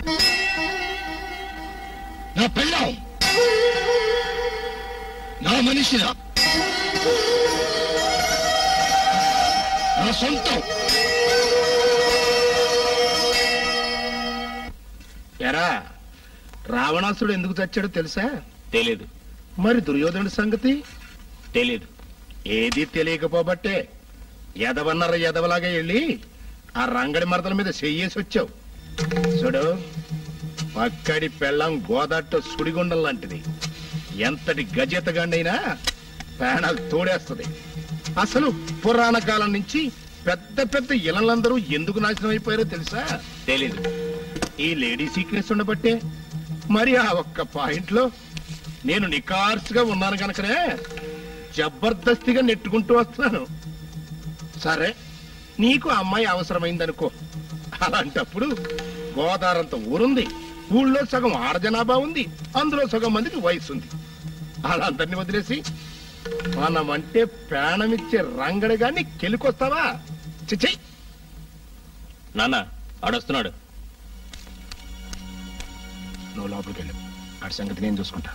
నా పెళ్ళాం నా మనిషిరా నా సొంతం ఎరా రావణాసుడు ఎందుకు చచ్చాడో తెలుసా తెలీదు మరి దుర్యోధనుడి సంగతి తెలీదు ఏది తెలియకపోబట్టే ఎదవన్నర ఎదవలాగా వెళ్ళి ఆ రంగడి మరదల మీద చెయ్యేసి వచ్చావు చూడు పక్కడి పెళ్ళం గోదాట్లో సుడిగుండం లాంటిది ఎంతటి గజెతగాండైనా ప్రాణాలు తోడేస్తది అసలు పురాణ కాలం నుంచి పెద్ద పెద్ద ఇళ్ళందరూ ఎందుకు నాశనం అయిపోయారో తెలుసా తెలీదు ఈ లేడీ సీక్రెట్స్ ఉండబట్టే మరి ఆ ఒక్క పాయింట్ లో నేను నికార్సుగా ఉన్నాను కనుకనే జబర్దస్తిగా నెట్టుకుంటూ వస్తున్నాను సరే నీకు ఆ అమ్మాయి అవసరమైందనుకో అలాంటప్పుడు గోదారంత ఊరుంది ఊళ్ళో సగం ఆడ జనాభా ఉంది అందులో సగం మందికి వయసు ఉంది అలాందరినీ వదిలేసి మనమంటే ప్రాణమిచ్చే రంగడి గాని కెలుకొస్తావా చిచ్చై నాన్న ఆడొస్తున్నాడు నువ్వు లోపలికి వెళ్ళు ఆడి సంగతి నేను చూసుకుంటా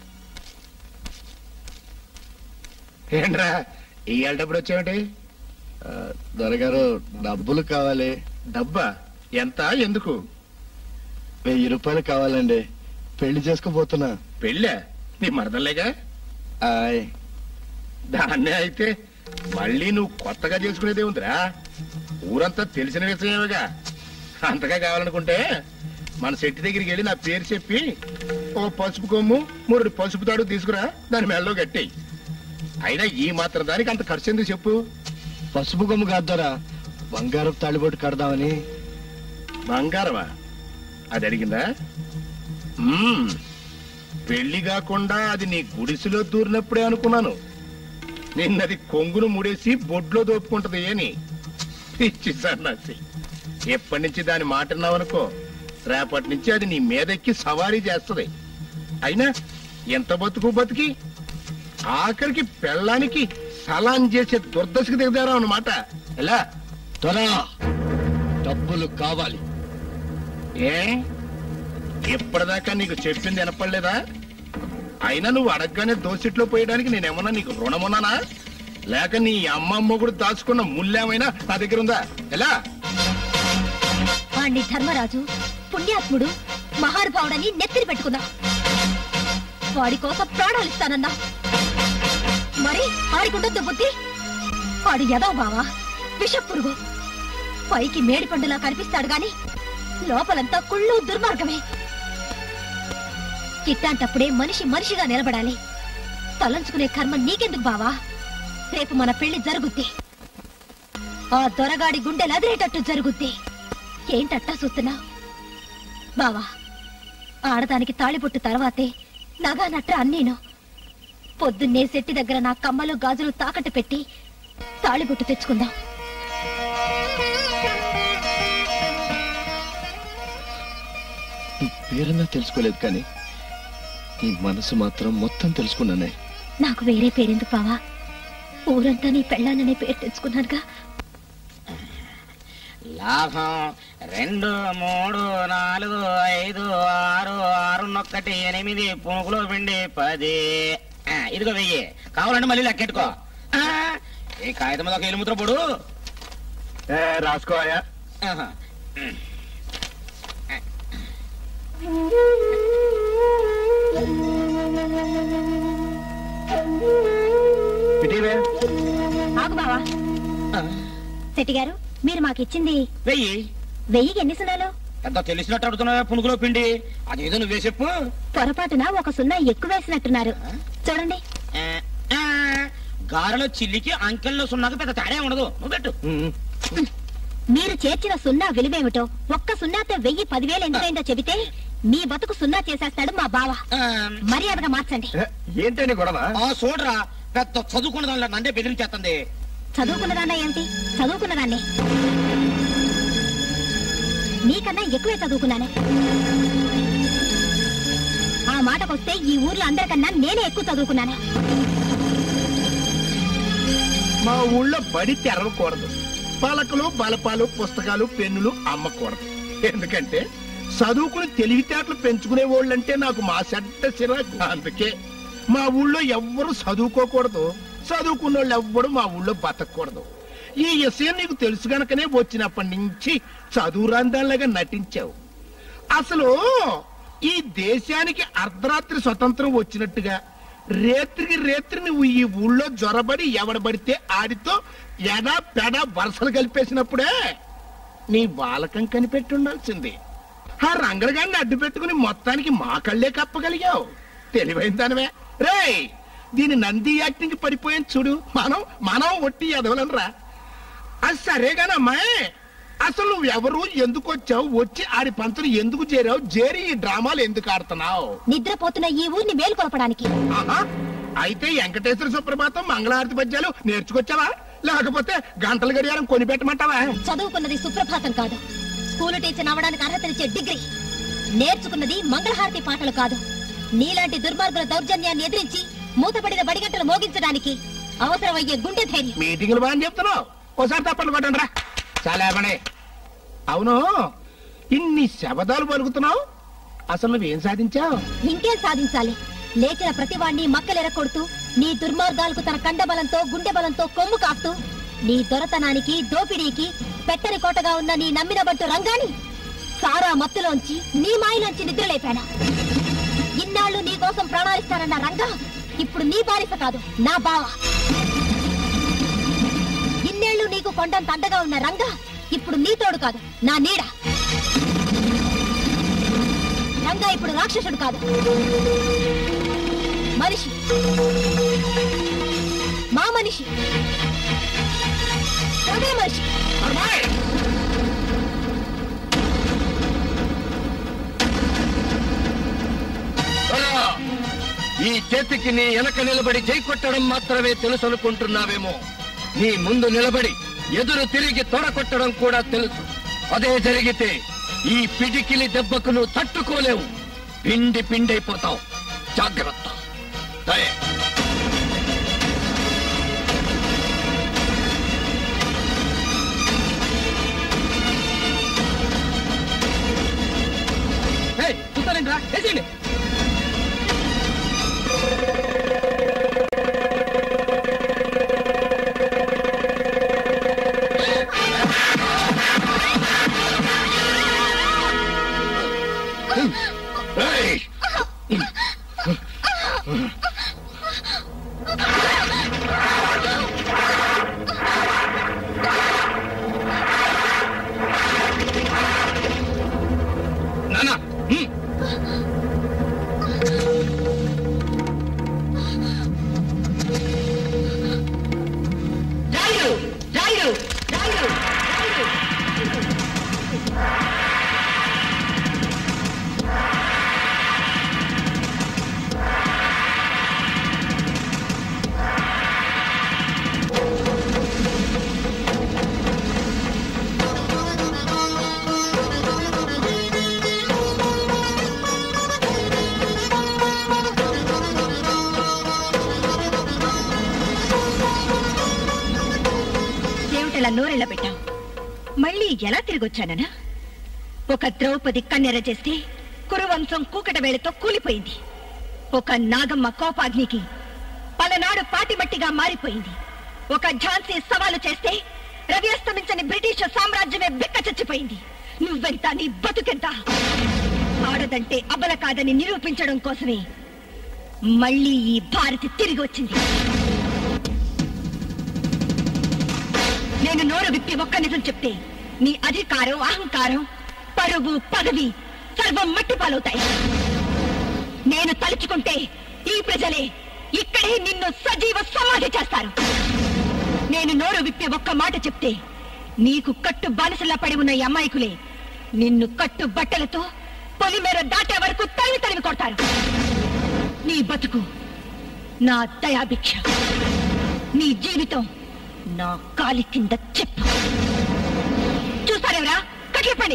ఏంట్రా ఇవాళ డబ్బులు వచ్చావేంటి దొరగారు డబ్బులు కావాలి డబ్బా ఎంత ఎందుకు వెయ్యి రూపాయలు కావాలండి పెళ్లి చేసుకోబోతున్నా పెళ్ళా నీ మరదల్లేగా ఆయ్ దాన్నే అయితే మళ్ళీ నువ్వు కొత్తగా చేసుకునేదే ఉందిరా ఊరంతా తెలిసిన విషయమేగా అంతగా కావాలనుకుంటే మన శెట్టి దగ్గరికి వెళ్ళి నా పేరు చెప్పి ఓ పసుపు కొమ్ము మూడు పసుపు తాడు తీసుకురా దాని మెడలో కట్టేయి అయినా ఈ మాత్రం దానికి అంత ఖర్చు ఎందుకు చెప్పు పసుపు కొమ్ము కాద్దరా బంగారపు తాళిబొట్టు కడదామని బంగారమా అది అడిగిందా మ్మ్. పెళ్లి కాకుండా అది నీ గుడిసెలో దూరినప్పుడే అనుకున్నాను నిన్నది కొంగును ముడేసి బొడ్లో దోపుకుంటది అని పిచ్చి సన్నాసి ఎప్పటి నుంచి దాని మాట విన్నావనుకో రేపటి నుంచి అది నీ మీదెక్కి సవారీ చేస్తది అయినా ఎంత బతుకు బతికి ఆఖరికి పెళ్ళానికి సలాం చేసే దుర్దశకు దిగదారా అన్నమాట ఎలా త్వరా డబ్బులు కావాలి ఏ ఇప్పటిదాకా నీకు చెప్పింది వినపడలేదా అయినా నువ్వు అడగగానే దోసిట్లో పోయడానికి నేనేమన్నా నీకు రుణమున్నానా లేక నీ అమ్మమ్మ కూడా దాచుకున్న ముల్లేమైనా నా దగ్గర ఉందా ఎలా వాణ్ణి ధర్మరాజు పుణ్యాత్ముడు మహానుభావుడని నెత్తిని పెట్టుకున్నా వాడి కోసం ప్రాణాలు ఇస్తానన్నా మరి ఆడికుండొద్దు బుద్ధి వాడు ఎదవ బావా విష పురుగు పైకి మేడి పండులా కనిపిస్తాడు గాని లోపలంతా కుళ్ళు దుర్మార్గమే ఇట్టాంటప్పుడే మనిషి మనిషిగా నిలబడాలి తలంచుకునే కర్మ నీకెందుకు బావా రేపు మన పెళ్లి జరుగుద్ది ఆ దొరగాడి గుండెలు అదిరేటట్టు జరుగుద్ది ఏంటట్టా చూస్తున్నా బావా ఆడదానికి తాళిబొట్టు తర్వాతే నగా నట్ర అన్నీను పొద్దున్నే శెట్టి దగ్గర నా కమ్మలు గాజులు తాకట్టు పెట్టి తాళిబొట్టు తెచ్చుకుందాం నీ పేరన్నా తెలుసుకోలేదు కానీ నీ మనసు మాత్రం మొత్తం తెలుసుకున్నానే నాకు వేరే పేరెందుకు బావా ఊరంతా నీ పెళ్ళాననే పేరు తెచ్చుకున్నానుగా లాభం రెండు మూడు నాలుగు ఐదు ఆరు ఆరున్నొక్కటి ఎనిమిది పునుకులో పిండి పది ఆ, ఇదిగో వెయ్యి కావాలంటే మళ్ళీ లెక్కెట్టుకో ఆ, ఈ కాగితం మీద ఒక ఎలుముద్ర పొడు రాసుకోయా ఆహా. ఆగు బావా శెట్టి గారు మీరు మాకిచ్చింది వెయ్యి వెయ్యికి ఎన్ని సున్నాలు ఎంత తెలిసినట్టు అడుగుతున్నావా పునుకులో పిండి అదేదో నువ్వే చెప్పు పొరపాటున ఒక సున్నా ఎక్కువ వేసినట్టున్నారు చూడండి ఆ, ఆ, గారెలో చిల్లికి అంకెల్లో సున్నాకి పెద్ద తేడా ఉండదు నువ్వు పెట్టు మీరు చేర్చిన సున్నా విలువేమిటో ఒక్క సున్నాతో వెయ్యి పదివేలు ఎందుకైందో చెబితే మీ బతుకు సున్నా చేసేస్తాడు మా బావ మర్యాదగా మార్చండి ఏంటని గొడవ ఆ చూడరా పెద్ద చదువుకున్న దానిలో నందే బెదిరించేస్తుంది చదువుకున్నదాన్నా ఏమిటి చదువుకున్నదాన్ని నీకన్నా ఎక్కువే చదువుకున్నానే ఆ మాటకొస్తే ఈ ఊర్లో అందరికన్నా నేనే ఎక్కువ చదువుకున్నాను మా ఊళ్ళో బడి తెరవకూడదు పలకలు బలపాలు పుస్తకాలు పెన్నులు అమ్మకూడదు ఎందుకంటే చదువుకుని తెలివితేటలు పెంచుకునే వాళ్ళంటే నాకు మా చెడ్డ చిరాకు అందుకే మా ఊళ్ళో ఎవ్వరు చదువుకోకూడదు చదువుకున్న వాళ్ళు ఎవ్వరు మా ఊళ్ళో బతకూడదు ఈ విషయం నీకు తెలుసు గనకనే వచ్చినప్పటి నుంచి చదువు రాందాల్లాగా నటించావు అసలు ఈ దేశానికి అర్ధరాత్రి స్వతంత్రం వచ్చినట్టుగా రేత్రికి రేత్రి నువ్వు ఈ ఊళ్ళో జ్వరబడి ఎవడబడితే ఆడితో ఎడా పెడ వరుసలు కలిపేసినప్పుడే నీ బాలకం కనిపెట్టి ఉండాల్సింది ఆ రంగడగాన్ని అడ్డు పెట్టుకుని మొత్తానికి మా కళ్ళే కప్పగలిగావు తెలివైన దానివే రేయ్ దీని నంది యాక్టింగ్ పడిపోయింది చూడు మనం మనం ఒట్టి ఎదవలనరా అది సరేగానమ్మాయి అసలు నువ్వు ఎవరు ఎందుకు వచ్చావు వచ్చి ఆడి పంచను ఎందుకు చేరావు చేరి ఈ డ్రామాలు ఎందుకు ఆడుతున్నావు నిద్రపోతున్న ఈ ఊరిని మేల్కొలపడానికి ఆహా, అయితే వెంకటేశ్వర సుప్రభాతం మంగళారతి పద్యాలు నేర్చుకొచ్చావా లేకపోతే గంటల గడియారం కొనిపెట్టమంటావా చదువుకున్నది సుప్రభాతం కాదు స్కూలు టీచర్ అవ్వడానికి అర్హతనిచ్చే డిగ్రీ నేర్చుకున్నది మంగళహారతి పాటలు కాదు నీలాంటి దుర్మార్గుల దౌర్జన్యాన్ని ఎదిరించి మూతపడిన బడిగంటలు మోగించడానికి అవసరమయ్యే గుండె ధైర్యం మీటింగ్లు బాగా చెప్తున్నావు ఒకసారి తప్పట్లు కొట్టండి రా చాలా ఏమని అవును ఇన్ని శబదాలు పలుకుతున్నావు అసలు నువ్వేం సాధించావు ఇంకేం సాధించాలి లేచిన ప్రతివాణ్ణి మక్కలెరకొడుతూ నీ దుర్మార్గాలకు తన కండబలంతో గుండె బలంతో కొమ్ము కాస్తూ నీ దొరతనానికి దోపిడీకి పెట్టని కోటగా ఉన్న నీ నమ్మిన బట్టు రంగాని సారా మత్తులోంచి నీ మాయలోంచి నిద్రలేపాను ఇన్నాళ్ళు నీ కోసం ప్రాణాలిస్తానన్న రంగా ఇప్పుడు నీ బాలిస కాదు నా బావ ఇన్నేళ్లు నీకు కొండంత అండగా ఉన్న రంగా ఇప్పుడు నీ తోడు కాదు నా నీడ రంగా ఇప్పుడు రాక్షసుడు కాదు మనిషి మా మనిషి అదే మనిషి అలా! ఈ చేతికి నీ వెనక నిలబడి జై కొట్టడం మాత్రమే తెలుసు అనుకుంటున్నావేమో నీ ముందు నిలబడి ఎదురు తిరిగి తొడ కొట్టడం కూడా తెలుసు అదే జరిగితే ఈ పిడికిలి దెబ్బకు నువ్వు తట్టుకోలేవు పిండి పిండైపోతావు జాగ్రత్త దయ చూస్తానండి రా వేసేయండి ఏయ్! నోరెళ్ళ పెట్టావు మళ్ళీ ఎలా తిరిగి వచ్చాననా ఒక ద్రౌపది కన్నెర చేస్తే కురువంశం కూకట వేళతో కూలిపోయింది ఒక నాగమ్మ కోపాగ్నికి పలనాడు పాటిమట్టిగా మారిపోయింది ఒక ఝాన్సీ సవాలు చేస్తే రవి అస్తమించని బ్రిటిష్ సామ్రాజ్యమే బిక్క చచ్చిపోయింది నువ్వెంత నీ బతుకెంత ఆడదంటే అబల కాదని నిరూపించడం కోసమే మళ్ళీ ఈ భారతి తిరిగి వచ్చింది నేను నోరు విప్పి ఒక్క నిజం చెప్తే నీ అధికారం అహంకారం పరువు పదవి సర్వం మట్టి పాలవుతాయి నేను తలుచుకుంటే ఈ ప్రజలే ఇక్కడే నిన్ను సజీవ సమాధి చేస్తారు నేను నోరు విప్పి ఒక్క మాట చెప్తే నీకు కట్టు బానిసలా పడి ఉన్న ఈ అమ్మాయికులే నిన్ను కట్టు బట్టలతో పొలిమేర దాటే వరకు తరిమి తరిమి కొడతారు నీ బతుకు నా దయాభిక్ష నీ జీవితం నా కాలి కింద చెప్పు చూస్తారేవరా కట్ల పని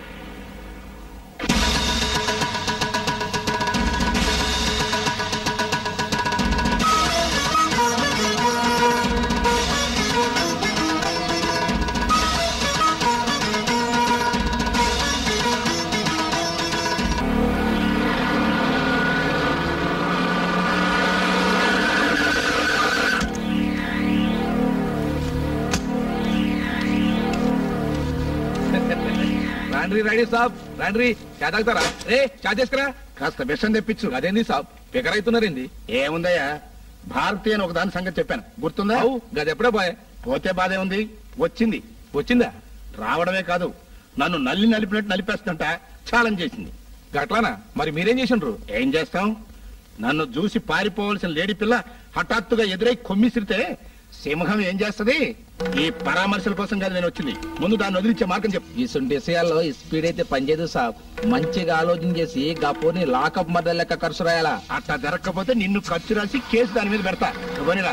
రాండ్రి రెడీ సాబ్ రాండ్రి చా తాగుతారా రే చా చేసుకురా కాస్త విషం తెప్పించు అదేంది సాబ్ ఫికర్ అవుతున్నారేంది ఏముందయ్యా భారతి అని ఒక దాని సంగతి చెప్పాను గుర్తుందా అవు గది ఎప్పుడే పోయే పోతే బాధే ఉంది వచ్చింది వచ్చిందా రావడమే కాదు నన్ను నల్లి నలిపినట్టు నలిపేస్తుంట ఛాలెంజ్ చేసింది గట్లానా మరి మీరేం చేసిండ్రు ఏం చేస్తాం నన్ను చూసి పారిపోవలసిన లేడీ పిల్ల హఠాత్తుగా ఎదురై కొమ్మిసిరితే సింహం ఏం చేస్తది ఈ పరామర్శల కోసం కాదు నేను వచ్చింది ముందు దాన్ని వదిలించే మార్గం చెప్పు ఇసుంటి విషయాల్లో ఈ స్పీడ్ అయితే పనిచేయదు సాబ్ మంచిగా ఆలోచన చేసి గపోని లాకప్ మధ్య లెక్క ఖర్చు రాయాలా అట్లా జరగకపోతే నిన్ను ఖర్చు రాసి కేసు దాని మీద పెడతా ఇవ్వనిరా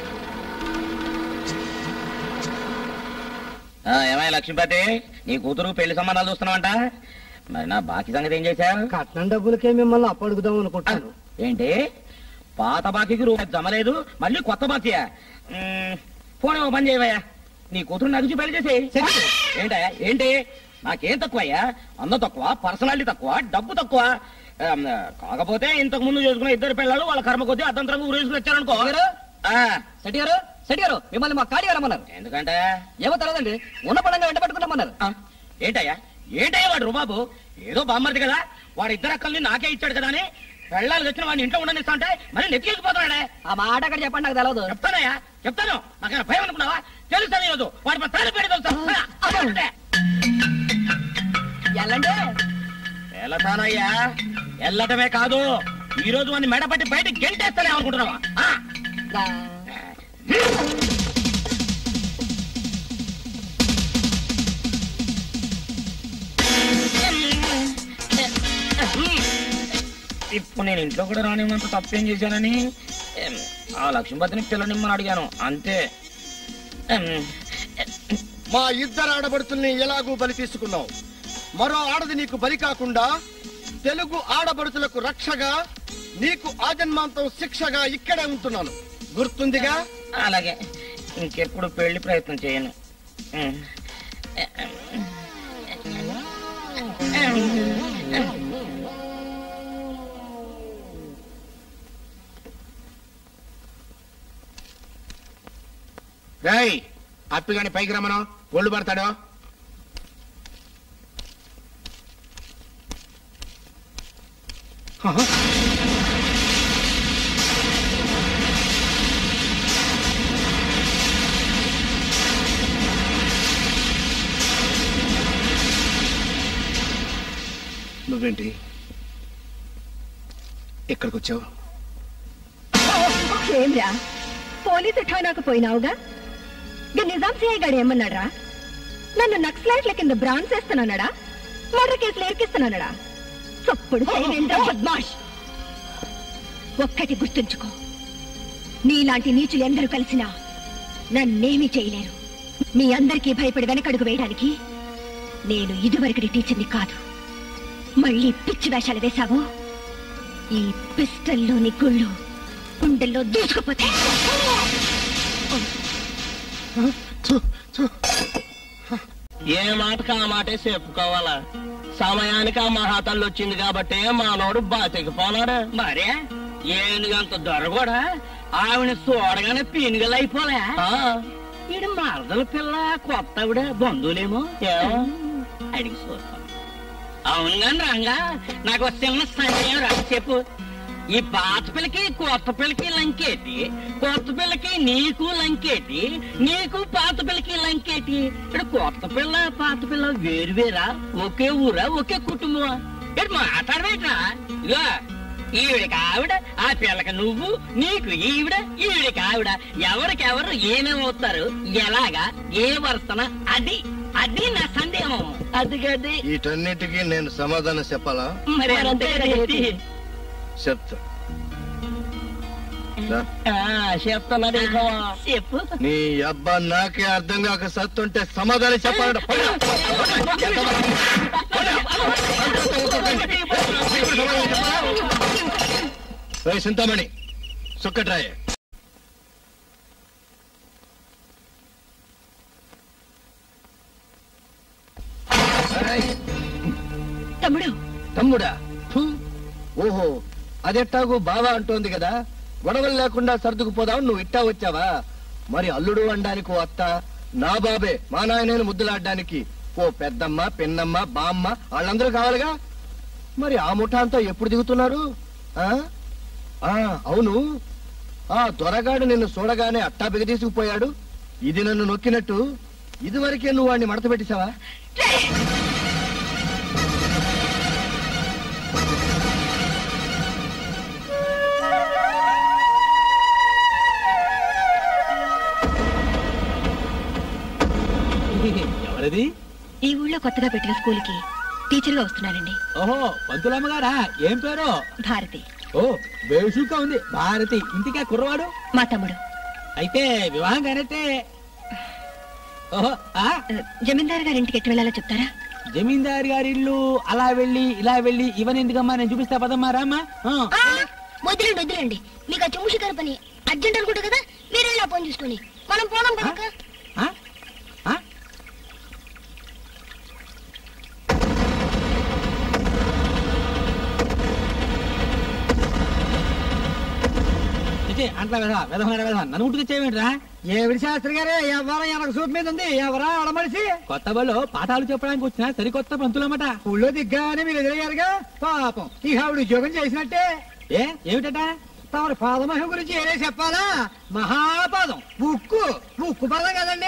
ఏమయ్య లక్ష్మీపతి నీ కూతురు పెళ్లి సంబంధాలు చూస్తున్నావంట మరి నా బాకీ సంగతి ఏం చేశావు కట్నం డబ్బులకే మిమ్మల్ని అప్పడుగుదాం అనుకుంటాను ఏంటి పాత బాకీకి రూపాయి జమలేదు మళ్ళీ కొత్త బాకీయా మ్మ్, పోనీ ఓ పని చేయవయ్యా నీ కూతురు నడిచి పెళ్లి చేసి ఏంటయ్యా ఏంటి నాకేం తక్కువయ్యా అందం తక్కువ పర్సనాలిటీ తక్కువ డబ్బు తక్కువ ఆమ్, కాకపోతే ఇంతకు ముందు చేసుకున్న ఇద్దరు పిల్లలు వాళ్ళ కర్మ కొద్దీ అర్థంతరంగా ఊరేసుకుని వచ్చారనుకో ఆ, సెటి గారు సెటి గారు మిమ్మల్ని మా కాడి రమ్మన్నారు ఎందుకంటే ఏమో తెలియదండి ఉన్న పడంగా వెంట పట్టుకున్నామన్నారు ఆ, ఏంటయ్యా ఏంటయ్యా వాడు రుబాబు ఏదో బామ్మర్ది కదా వాడు ఇద్దరు అక్కల్ని నాకే ఇచ్చాడు కదా అని పెళ్ళాలు వచ్చిన వాడిని ఇంట్లో ఉండనిస్తా అంటే మరి నెక్కిపోతున్నాడే ఆ మాట అక్కడ చెప్పండి నాకు తెలియదు చెప్తానయ్యా చెప్తాను నాకైనా భయం అనుకున్నావా తెలుస్తాను ఈరోజు వాడి మన తాను పేరు తెలుస్తా ఎల్లండి వెళతానయ్యా వెళ్ళటమే కాదు ఈ రోజు వాడిని మెడపట్టి బయట గెంటేస్తానే అనుకుంటున్నావా ఆ? ఇప్పుడు నేను ఇంట్లో కూడా రానివ్వనంత తప్పేం చేశానని ఎం, ఆ లక్ష్మీపతిని పిల్లనిమ్మని అడిగాను అంతే ఎం, మా ఇద్దరు ఆడబడుతుల్ని ఎలాగూ బలి తీసుకున్నావు మరో ఆడది నీకు బలి కాకుండా తెలుగు ఆడబడుతులకు రక్షగా నీకు ఆజన్మాంతం శిక్షగా ఇక్కడే ఉంటున్నాను గుర్తుందిగా అలాగే ఇంకెప్పుడు పెళ్లి ప్రయత్నం చేయను ఎం, రేయ్ అప్పిగాని పైకి రమ్మను ఒళ్ళు పడతాడు నువ్వేంటి ఎక్కడికి వచ్చావు ఏమ్రా పోలీసు ఠానాకు పోయినావుగా ఇక నిజాం సిఐ గాడు ఏమన్నాడా నన్ను నక్సలైట్ల కింద బ్రాండ్ చేస్తానన్నాడా మర్డర్ కేసులు ఎరికిస్తానన్నాడా చప్పుడు చేయవేంద్ర బద్మాష్ ఒక్కటి గుర్తుంచుకో నీలాంటి నీచులు ఎందరూ కలిసినా నన్నేమీ చేయలేరు మీ అందరికీ భయపడి వెనకడుగు వేయడానికి నేను ఇదివరకటి టీచర్ని కాదు మళ్ళీ పిచ్చి వేషాలు వేశావు ఈ పిస్టల్లోని గుళ్ళు గుండెల్లో దూసుకుపోతే ఏ మాటకు ఆ మాటే చెప్పుకోవాలా సమయానికి ఆ మహాతల్లి వచ్చింది కాబట్టి మానవుడు బతికిపోనాడు మరే ఏనుగంత దొర కూడా ఆవిడ చూడగానే పీనుగలైపోలే ఈడు మరదల పిల్ల కొత్త ఆవిడ బంధువులేమో అడిగి చూస్తాం అవును గాని రంగా నాకు ఒక చిన్న సందేహం రా చెప్పు ఈ పాత పిల్లకి కొత్త పిల్లకి లంకేటి కొత్త పిల్లకి నీకు లంకేటి నీకు పాత పిల్లకి లంకేటి ఇక్కడ కొత్త పిల్ల పాత పిల్ల వేరు వేరా ఒకే ఊరా ఒకే కుటుంబమా ఇక్కడ మాట్లాడబెట్రా ఇగో ఈవిడికి ఆవిడ ఆ పిల్లకి నువ్వు నీకు ఈవిడ ఈవిడికి ఆవిడ ఎవరికెవరు ఏమేమవుతారు ఎలాగా ఏ వరుసన అది అది నా సందేహం అది గది వీటన్నిటికీ నేను సమాధానం చెప్పాలా మరి అంతే కదా ఏంటి? చెప్తా రా. చెప్తున్నది చెప్పు నీ అబ్బా నాకే అర్థం కాక సత్తుంటే సమాధానం చెప్పాలట చింతామణి సుక్కట్రాయే తమ్ముడు తమ్ముడా ఫు. ఓహో అదెట్టాగు బావా అంటోంది కదా గొడవలు లేకుండా సర్దుకుపోదాం నువ్వు ఇట్టా వచ్చావా మరి అల్లుడు అనడానికి ఓ అత్త నా బాబే మా నాయనని ముద్దులాడ్డానికి ఓ పెద్దమ్మ పిన్నమ్మ బామ్మ వాళ్ళందరూ కావాలిగా మరి ఆ ముఠా అంతా ఎప్పుడు దిగుతున్నారు ఆ ఆ అవును ఆ దొరగాడు నిన్ను చూడగానే అట్టా బిగదీసుకుపోయాడు ఇది నన్ను నొక్కినట్టు ఇదివరకే నువ్వు వాడిని మడత పెట్టేశావా ఎవరది ఈ ఊళ్ళో కొత్తగా పెట్టిన స్కూల్ కి టీచర్ గా వస్తున్నానండి ఓహో పంతులమ్మ గారా ఏం పేరు భారతి ఓ బేషుగా ఉంది భారతి ఇంటికే కుర్రవాడు మా తమ్ముడు అయితే వివాహం కానైతే ఓహో ఆ జమీందార్ గారి ఇంటికి ఎట్టు వెళ్ళాలో చెప్తారా జమీందారు గారి ఇల్లు అలా వెళ్ళి ఇలా వెళ్ళి ఇవన్నీ ఎందుకమ్మా నేను చూపిస్తా పదమ్మా రామ్మా ఆ. వదిలేండి వదిలేండి మీకు ఆ చెమ్ము షికారు పని అర్జెంట్ అనుకుంటా కదా మీరు వెళ్ళి ఆ పని చూసుకొని మనం పోదాం కదా ఇదే అంట్లా వెధ వెధమైన వెధ నన్ను ఉట్టుకు చేయమేంట్రా ఏమిటి శాస్త్రి గారే ఎవరం వెనక సూట్ మీద ఉంది ఎవరా అడమలిసి కొత్త బళ్ళు పాఠాలు చెప్పడానికి వచ్చిన సరికొత్త పంతులమ్మట ఊళ్ళో దిగ్గానే మీరు ఎదురయ్యారుగా పాపం ఈ ఆవిడ ఉద్యోగం చేసినట్టే ఏ ఏమిటట తమరి పాదమహిమ గురించి ఏదే చెప్పాలా మహాపాదం ఉక్కు ఉక్కు పదం కదండి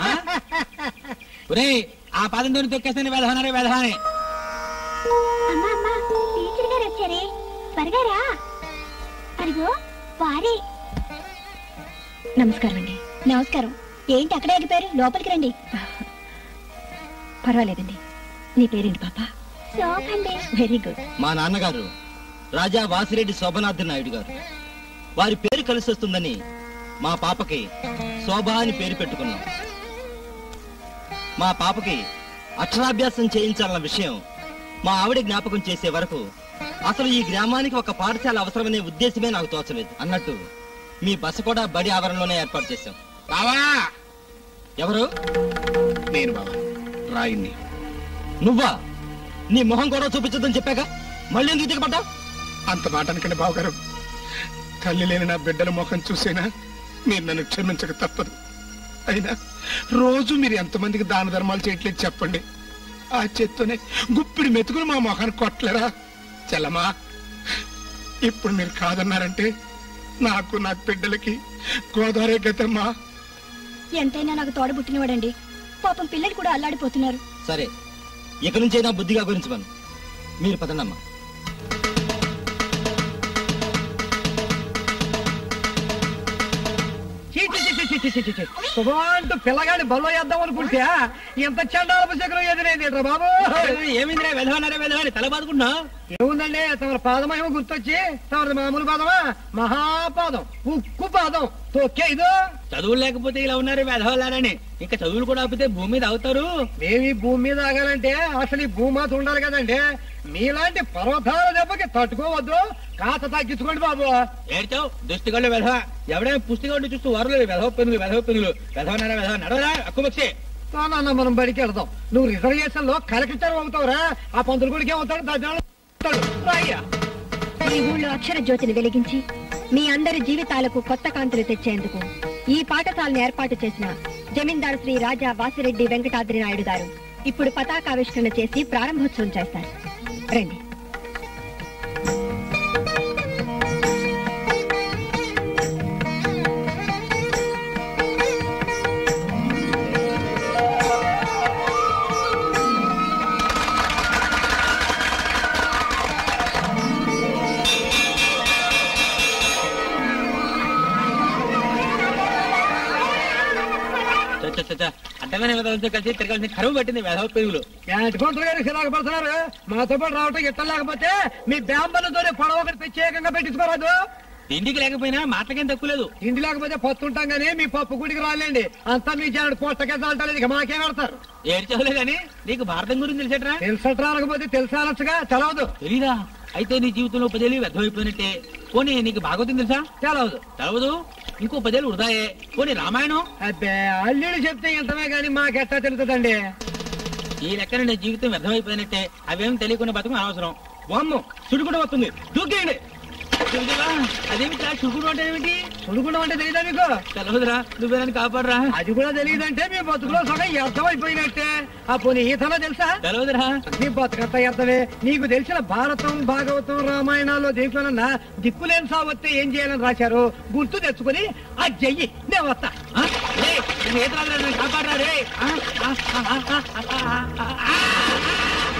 ఒరే ఆ పాదంతో తొక్కేస్తాను వెధవనరే వెధవనే అమ్మా అమ్మా టీచర్ గారు వచ్చారే త్వరగా రా అదిగో వారే నమస్కారం అండి నమస్కారం ఏంటి అక్కడే ఆగిపోయారు లోపలికి రండి పర్వాలేదండి నీ పేరేంటి పాప శోభండి వెరీ గుడ్ మా నాన్నగారు రాజా వాసిరెడ్డి శోభనాథ్ నాయుడు గారు వారి పేరు కలిసి వస్తుందని మా పాపకి శోభ అని పేరు పెట్టుకున్నాం మా పాపకి అక్షరాభ్యాసం చేయించాలన్న విషయం మా ఆవిడ జ్ఞాపకం చేసే వరకు అసలు ఈ గ్రామానికి ఒక పాఠశాల అవసరమనే ఉద్దేశమే నాకు తోచలేదు అన్నట్టు మీ బస కూడా బడి ఆవరణలోనే ఏర్పాటు చేశాం బావా ఎవరు నేను బావా రాయిని నువ్వా నీ మొహం కూడా చూపించొద్దని చెప్పాక మళ్ళీ ఎందుకు దిగబడ్డా అంత మాట అనకండి బావగారు తల్లి లేని నా బిడ్డల ముఖం చూసేనా మీరు నన్ను క్షమించక తప్పదు అయినా రోజు మీరు ఎంతమందికి దాన ధర్మాలు చేయట్లేదు చెప్పండి ఆ చేత్తోనే గుప్పిడి మెతుకులు మా మొఖాన్ని కొట్టలేరా చెల్లమా ఇప్పుడు మీరు కాదన్నారంటే నాకు నా బిడ్డలకి గోదావరి గతమ్మా ఎంతైనా నాకు తోడ పుట్టినవాడండి పాపం పిల్లలు కూడా అల్లాడిపోతున్నారు సరే ఇక నుంచైనా బుద్ధిగా గురించి మనం మీరు పదండమ్మా శుభమంటూ పిల్లగాడి బల్లో వేద్దాం అనుకుంటే ఎంత చండాలపు శకరం ఎదురైంది ఏంట్రా బాబు ఏమిందిరా వెధవనరే వెధవని తల బాదుకుంటున్నా ఏముందండి తమ పాదమహిమ గుర్తొచ్చి తమది మామూలు పాదమా మహాపాదం ఉక్కు పాదం తొక్కే ఇదో చదువులు లేకపోతే ఇలా ఉన్నారు వెధవలారని ఇంకా చదువులు కూడా ఆపితే భూమి మీద అవుతారు మేము ఈ భూమి మీద ఆగాలంటే అసలు ఈ భూమాత ఉండాలి కదండి మీలాంటి పర్వతాల దెబ్బకి తట్టుకోవద్దు కాత తగ్గించుకోండి బాబు ఏడ్చావు దుష్టిగళ్ళు వెధవ ఎవడైనా పుష్టిగా చూస్తూ వరలు వెధవ పెనులు వెధవ పెనులు వెధవ నడ వెధవ నడవరా అక్కు పక్షి నాన్న మనం బడికి వెళ్దాం నువ్వు రిజర్వేషన్ లో కలెక్టర్ అవుతావురా ఆ పంతులు గుడికి అవుతాడు దర్శనం అవుతాడు. రాయ్యా ఈ ఊళ్ళో అక్షర జ్యోతిని వెలిగించి మీ అందరి జీవితాలకు కొత్త కాంతులు తెచ్చేందుకు ఈ పాఠశాలను ఏర్పాటు చేసిన జమీందారు శ్రీ రాజా వాసిరెడ్డి వెంకటాద్రి నాయుడు గారు ఇప్పుడు పతాకావిష్కరణ చేసి ప్రారంభోత్సవం చేస్తారు రండి చ, చ, చ, చ. అడ్డమైన వెధవలతో కలిసి తిరగాల్సిన కరువు పట్టింది వెధవ పెనుగులు ఎట్టుకుంటారు గారు సిరాకు పడుతున్నారు మాతో పాటు రావటం ఇష్టం లేకపోతే మీ బ్యాంబలతోనే పడవ ఒకటి ప్రత్యేకంగా పెట్టించుకోరాదు ఇంటికి లేకపోయినా మాటకేం తక్కువ లేదు ఇంటి లేకపోతే పత్తు ఉంటాం గానీ మీ పప్పు గుడికి రాలేండి అంతా మీ జాడు పొట్టకే చాలటలేదు ఇక మాకేం పెడతారు ఏడ్చావులే గాని నీకు భారతం గురించి తెలిసేట్రా తెలుసట రాకపోతే తెలిసానొచ్చుగా తెలవదు తెలీదా అయితే నీ జీవితంలో పదేళ్ళు వ్యర్థమైపోయినట్టే పోనీ నీకు భాగవతం తెలుసా తెలవదు తెలవదు ఇంకో పదేళ్ళు వృధాయే పోనీ రామాయణం అబ్బే అల్లుడు చెప్తే ఎంతమే గానీ మాకెట్టా తెలుతుందండి ఈ లెక్కన నీ జీవితం వ్యర్థమైపోయినట్టే అవేం తెలియకుండా బతుకు అనవసరం వామ్ము సుడుకుడు వస్తుంది దూకేయండి చూసావా? అదేమి చుడుకుడు అంటే ఏమిటి చుడుకుండం అంటే తెలియదా మీకు తెలవదురా నువ్వే నన్ను కాపాడరా అది కూడా తెలియదంటే మీ బతుకులో సగం అర్థమైపోయినట్టే ఆ పోనీ ఈతలో తెలుసా తెలవదురా నీ బతుకంతా అర్థమే నీకు తెలిసిన భారతం భాగవతం రామాయణాల్లో దేంట్లోనన్నా దిక్కులేని సావత్తే ఏం చేయాలని రాశారు గుర్తు తెచ్చుకుని ఆ చెయ్యి నేను వస్తా ఆ? రేయ్, నన్ను ఈత రాదురా, నన్ను కాపాడరా రే ఆ? ఆ, ఆ, ఆ, ఆ, ఆ, ఆ, ఆ, ఆ.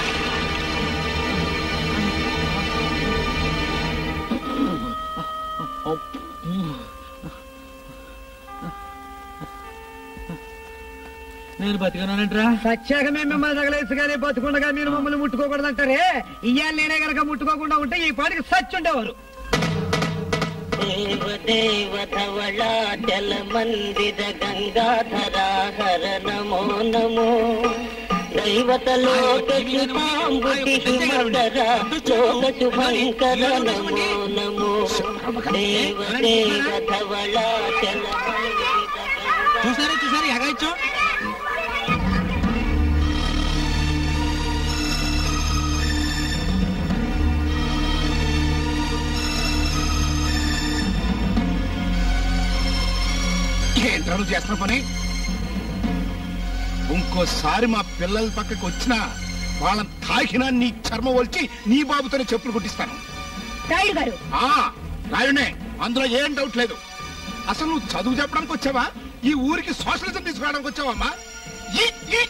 నేను బతికున్నానంట్రా సత్యాక మేము మిమ్మల్ని తగలేసి కానీ బతుకుండగా మీరు మమ్మల్ని ముట్టుకోకూడదంటారే ఇయ్యాల నేనే గనక ముట్టుకోకుండా ఉంటే ఈ పాటికి సచ్చి ఉండేవారు దేవ దేవ ధవళ జల మందిర గంగాధరాహర నమో నమో దైవతలోక శుభాంబుతి హిమకర లోక శుభంకర నమో నమో దేవ దేవ ధవళ జల చూసారా చూసారా ఎగాయిచ్చో ఏంట్రా నువ్వు చేస్తున్న పని ఇంకోసారి మా పిల్లల పక్కకి వచ్చినా వాళ్ళని తాకినా నీ చర్మం వచ్చి నీ బాబుతోనే చెప్పులు కుట్టిస్తాను రాయుడు గారు ఆ రాయునే అందులో ఏం డౌట్ లేదు అసలు నువ్వు చదువు చెప్పడానికి వచ్చావా ఈ ఊరికి సోషలిజం తీసుకురావడానికి వచ్చావమ్మా ఈ, ఈ.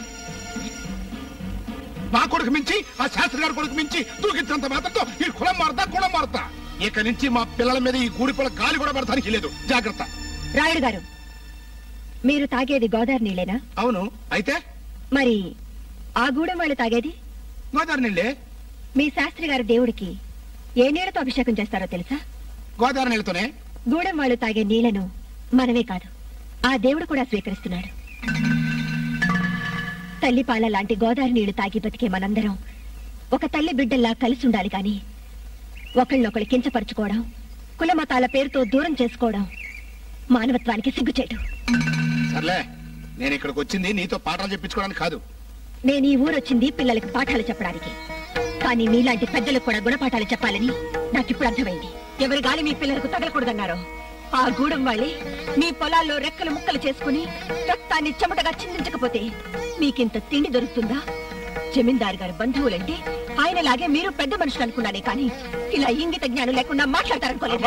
నా కొడుకు మించి ఆ శాస్త్రి గారి కొడుకు మించి దూకించినంత మాత్రంతో ఈ కులం మారుతా కులం మారుతా ఇక నుంచి మా పిల్లల మీద ఈ గూడిపల గాలి కూడా పడతానికి లేదు జాగ్రత్త రాయుడు గారు మీరు తాగేది గోదావరి నీళ్ళేనా అవును అయితే మరి ఆ గూడెం వాళ్ళు తాగేది గోదావరి నీళ్ళే మీ శాస్త్రి గారి దేవుడికి ఏ నీళ్లతో అభిషేకం చేస్తారో తెలుసా గోదావరి నీళ్ళతోనే గూడెం వాళ్ళు తాగే నీళ్లను మనమే కాదు ఆ దేవుడు కూడా స్వీకరిస్తున్నాడు తల్లి పాల లాంటి గోదావరి నీళ్లు తాగి బతికే మనందరం ఒక తల్లి బిడ్డల్లా కలిసి ఉండాలి గాని ఒకళ్ళొకళ్ళు కించపరుచుకోవడం కులమతాల పేరుతో దూరం చేసుకోవడం మానవత్వానికి సిగ్గుచేటు సర్లే నేను ఇక్కడికి వచ్చింది నీతో పాఠాలు చెప్పించుకోవడానికి కాదు నేను ఈ ఊరొచ్చింది పిల్లలకు పాఠాలు చెప్పడానికి కానీ మీలాంటి పెద్దలకు కూడా గుణపాఠాలు చెప్పాలని నాకిప్పుడు అర్థమైంది ఎవరి గాలి మీ పిల్లలకు తగలకూడదన్నారో ఆ గూడెం వాళ్ళే మీ పొలాల్లో రెక్కలు ముక్కలు చేసుకుని రక్తాన్ని చెమటగా చిందించకపోతే మీకింత తిండి దొరుకుతుందా జమీందారు గారి బంధువులంటే ఆయనలాగే మీరు పెద్ద మనుషులు అనుకున్నానే కానీ ఇలా ఇంగిత జ్ఞానం లేకుండా మాట్లాడతారనుకోలేదు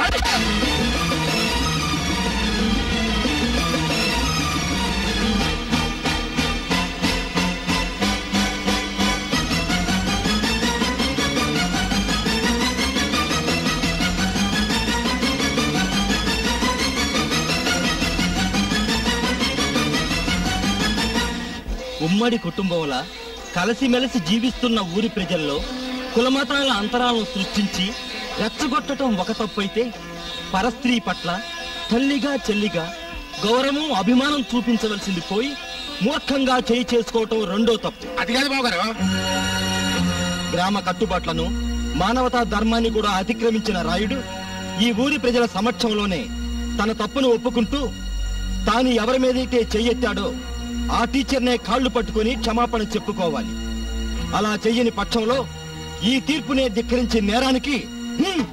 ఉమ్మడి కుటుంబంలా కలిసిమెలిసి జీవిస్తున్న ఊరి ప్రజల్లో కులమతాల అంతరాలను సృష్టించి రెచ్చగొట్టడం ఒక తప్పైతే పరస్త్రీ పట్ల తల్లిగా చెల్లిగా గౌరవం అభిమానం చూపించవలసింది పోయి మూర్ఖంగా చేయి చేసుకోవటం రెండో తప్పు అది కాదు బావగారు గ్రామ కట్టుబాట్లను మానవతా ధర్మాన్ని కూడా అతిక్రమించిన రాయుడు ఈ ఊరి ప్రజల సమక్షంలోనే తన తప్పును ఒప్పుకుంటూ తాను ఎవరి మీదైతే చెయ్యెత్తాడో ఆ టీచర్నే కాళ్ళు పట్టుకుని క్షమాపణ చెప్పుకోవాలి అలా చెయ్యని పక్షంలో ఈ తీర్పునే ధిక్కరించే నేరానికి హ్మ్,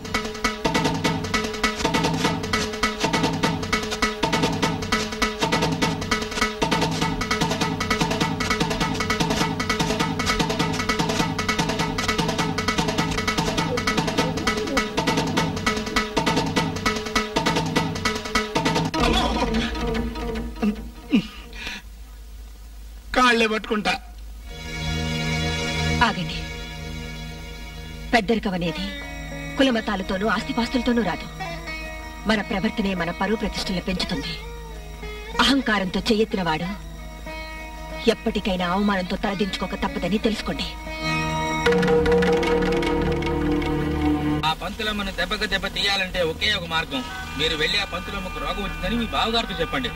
కాళ్ళే పట్టుకుంటా ఆగండి పెద్దరికం అనేది కులమతాలతోనూ ఆస్తిపాస్తులతోనూ రాదు మన ప్రవర్తనే మన పరువు ప్రతిష్టలు పెంచుతుంది అహంకారంతో చెయ్యెత్తినవాడు ఎప్పటికైనా అవమానంతో తలదించుకోక తప్పదని తెలుసుకోండి ఆ పంతులమ్మను దెబ్బకు దెబ్బ తీయాలంటే ఒకే ఒక మార్గం మీరు వెళ్ళి ఆ పంతులమ్మకు రోగం వచ్చిందని మీ బావగారితో చెప్పండి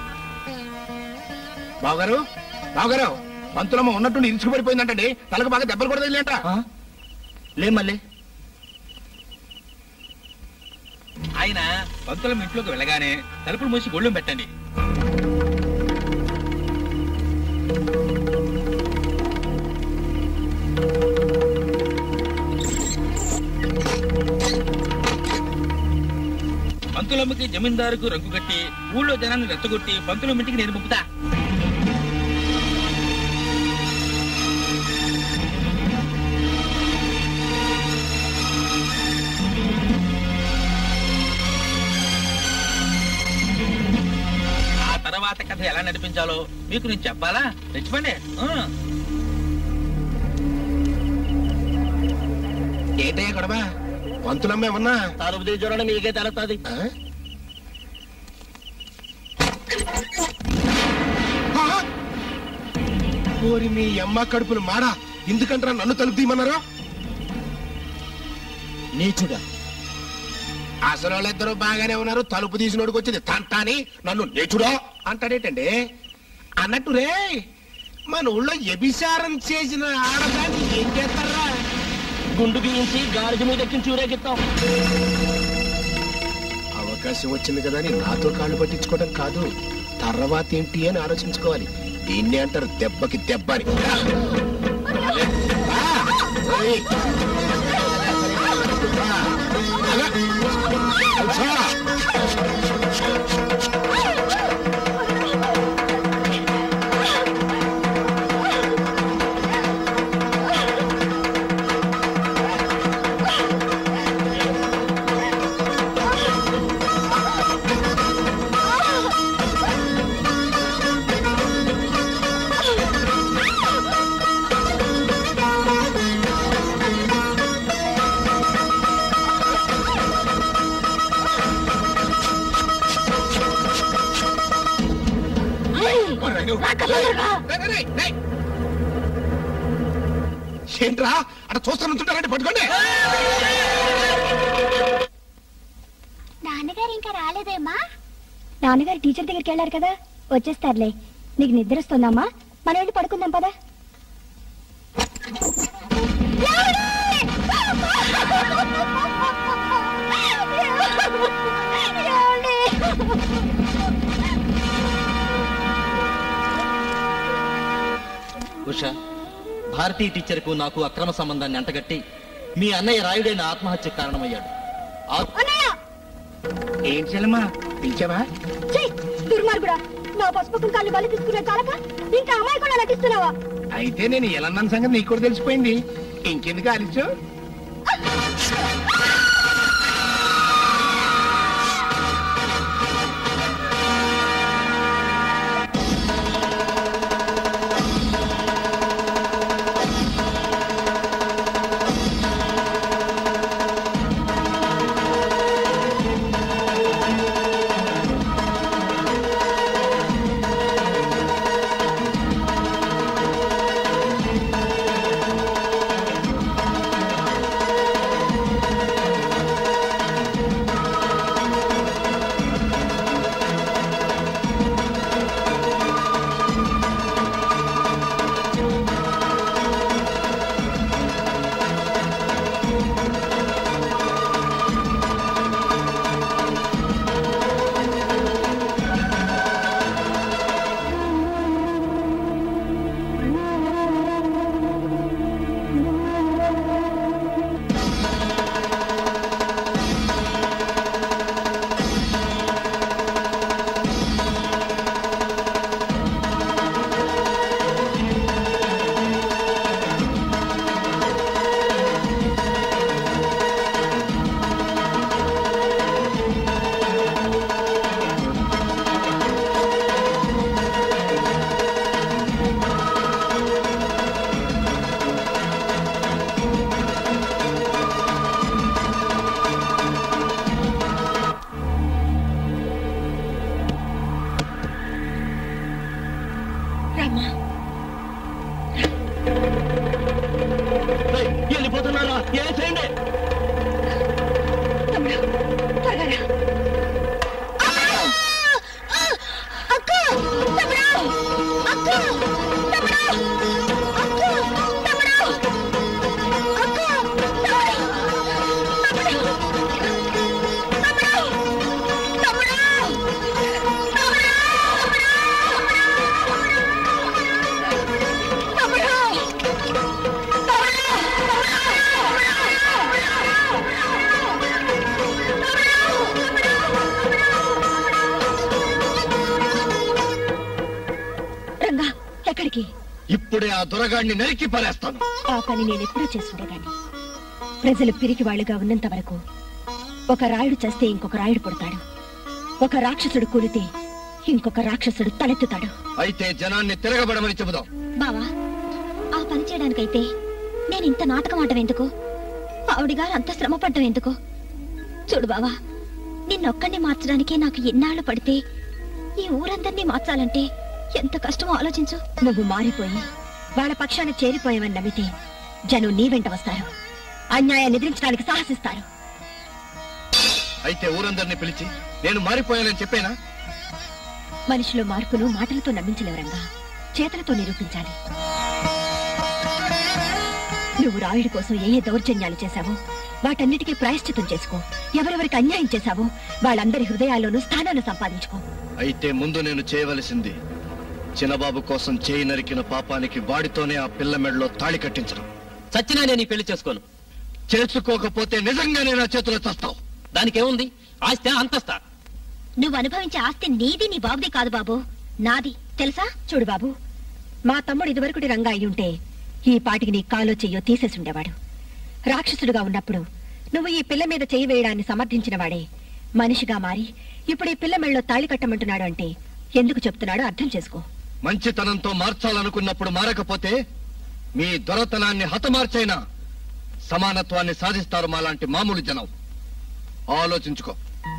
బావగారు బావగారు పంతులమ్మ ఉన్నట్టుండి ఇరుచుకు పడిపోయిందంటండి తలకు బాగా దెబ్బలు కూడా తగిలేంట లే మళ్ళీ ఆయన పంతులమ్మ ఇంట్లోకి వెళ్ళగానే తలుపులు మూసి గొళ్ళెం పెట్టండి పంతులమ్మకి జమీందారుకు రంగు కట్టి ఊళ్ళో జనాన్ని రెచ్చగొట్టి పంతులమ్మ ఇంటికి నేను పంపుతా ఆ తర్వాత కథ ఎలా నడిపించాలో మీకు నేను చెప్పాలా తెచ్చిపండి ఆ. ఏంటయ్యా గొడవ పంతులమ్మ ఏమన్నా తలుపు తీసుకోవడం మీకే తెలుస్తుంది ఓరి మీ అమ్మ కడుపులు మాడా ఎందుకంటారా నన్ను తలుపు తీయమన్నారు నీచుడా అసలు వాళ్ళిద్దరూ బాగానే ఉన్నారు తలుపు తీసినోడికి వచ్చింది తంటాని నన్ను నేచుడో అంటాడేటండి అన్నట్టు రే మన ఊళ్ళో వ్యభిచారం చేసిన ఆడదాన్ని ఏం చేస్తారా గుండు గీయించి గాడిద మీద ఎక్కించి ఊరేగిస్తాం అవకాశం వచ్చింది కదా అని నాతో కాళ్ళు పట్టించుకోవడం కాదు తర్వాత ఏంటి అని ఆలోచించుకోవాలి దీన్ని అంటారు దెబ్బకి దెబ్బ అని ఆ, ఓయ్. అలా. కూర్చో. ఏంట్రా అక్కడ చూస్తాను ఉంటుంటారంటే పట్టుకోండి నాన్నగారు ఇంకా రాలేదేమ్మా నాన్నగారు టీచర్ దగ్గరికి వెళ్ళారు కదా వచ్చేస్తారులే నీకు నిద్ర వస్తుందమ్మా మనం వెళ్ళి పడుకుందాం పదా ఉషా భారతీ టీచర్కు నాకు అక్రమ సంబంధాన్ని అంటగట్టి మీ అన్నయ్య రాయుడైన ఆత్మహత్య కారణమయ్యాడు ఆ- ఏం చెల్లమ్మా పిలిచావా దుర్మార్గుడా నా పసుపు కుంకాలు బలి తీసుకునే చాలక ఇంకా అమ్మాయి కూడా నటిస్తున్నావా అయితే నేను ఎలా సంగతి నీకు కూడా తెలిసిపోయింది ఇంకెందుకు ఆలిచ్చు ఆ ఇప్పుడే ఆ దొరగాడిని నరికి పారేస్తాను ఆ పని నేను ఎప్పుడూ చేసుండేదాన్ని ప్రజలు పిరికి వాళ్ళుగా ఉన్నంత వరకు ఒక రాయుడు చేస్తే ఇంకొక రాయుడు పుడతాడు ఒక రాక్షసుడు కూలితే ఇంకొక రాక్షసుడు తలెత్తుతాడు అయితే జనాన్ని తిరగబడమని చెబుదాం బావా ఆ పని చేయడానికైతే నేను ఇంత నాటకం ఆడటం ఎందుకు ఆవిడిగారు అంత శ్రమ పడ్డం ఎందుకు చూడు బావా నిన్నొక్కడిని మార్చడానికే నాకు ఎన్నాళ్ళు పడితే ఈ ఊరందరినీ మార్చాలంటే ఎంత కష్టమో ఆలోచించు నువ్వు మారిపోయి వాళ్ళ పక్షాన చేరిపోయావని నమ్మితే జనం నీ వెంట వస్తారు అన్యాయాన్ని ఎదిరించడానికి సాహసిస్తారు అయితే ఊరందరినీ పిలిచి నేను మారిపోయానని చెప్పేనా మనిషిలో మార్పును మాటలతో నమ్మించలేవరంగా చేతలతో నిరూపించాలి నువ్వు రాయుడి కోసం ఏ ఏ దౌర్జన్యాలు చేశావో వాటన్నిటికీ ప్రాయశ్చితం చేసుకో ఎవరెవరికి అన్యాయం చేశావో వాళ్ళందరి హృదయాల్లోనూ స్థానాన్ని సంపాదించుకో అయితే ముందు నేను చేయవలసింది చిన్నబాబు కోసం చేయి నరికిన పాపానికి వాడితోనే ఆ పిల్ల మెడలో తాళి కట్టించడం చచ్చినా నేను ఈ పెళ్లి చేసుకోను చేసుకోకపోతే నిజంగానే నా చేతిలో చస్తావు దానికేముంది ఆస్తి అంతస్తా నువ్వు అనుభవించే ఆస్తి నీది నీ బాబుది కాదు బాబు నాది తెలుసా చూడు బాబు మా తమ్ముడు ఇదివరకుటి రంగా అయ్యుంటే ఈ పాటికి నీ కాలో చెయ్యో తీసేసుండేవాడు రాక్షసుడుగా ఉన్నప్పుడు నువ్వు ఈ పిల్ల మీద చేయి వేయడాన్ని సమర్థించిన వాడే మనిషిగా మారి ఇప్పుడు ఈ పిల్ల మెళ్ళలో తాళి కట్టమంటున్నాడు అంటే ఎందుకు చెప్తున్నాడో అర్థం చేసుకో మంచితనంతో మార్చాలనుకున్నప్పుడు మారకపోతే మీ దొరతనాన్ని హతమార్చైనా సమానత్వాన్ని సాధిస్తారు మాలాంటి మామూలు జనం ఆలోచించుకో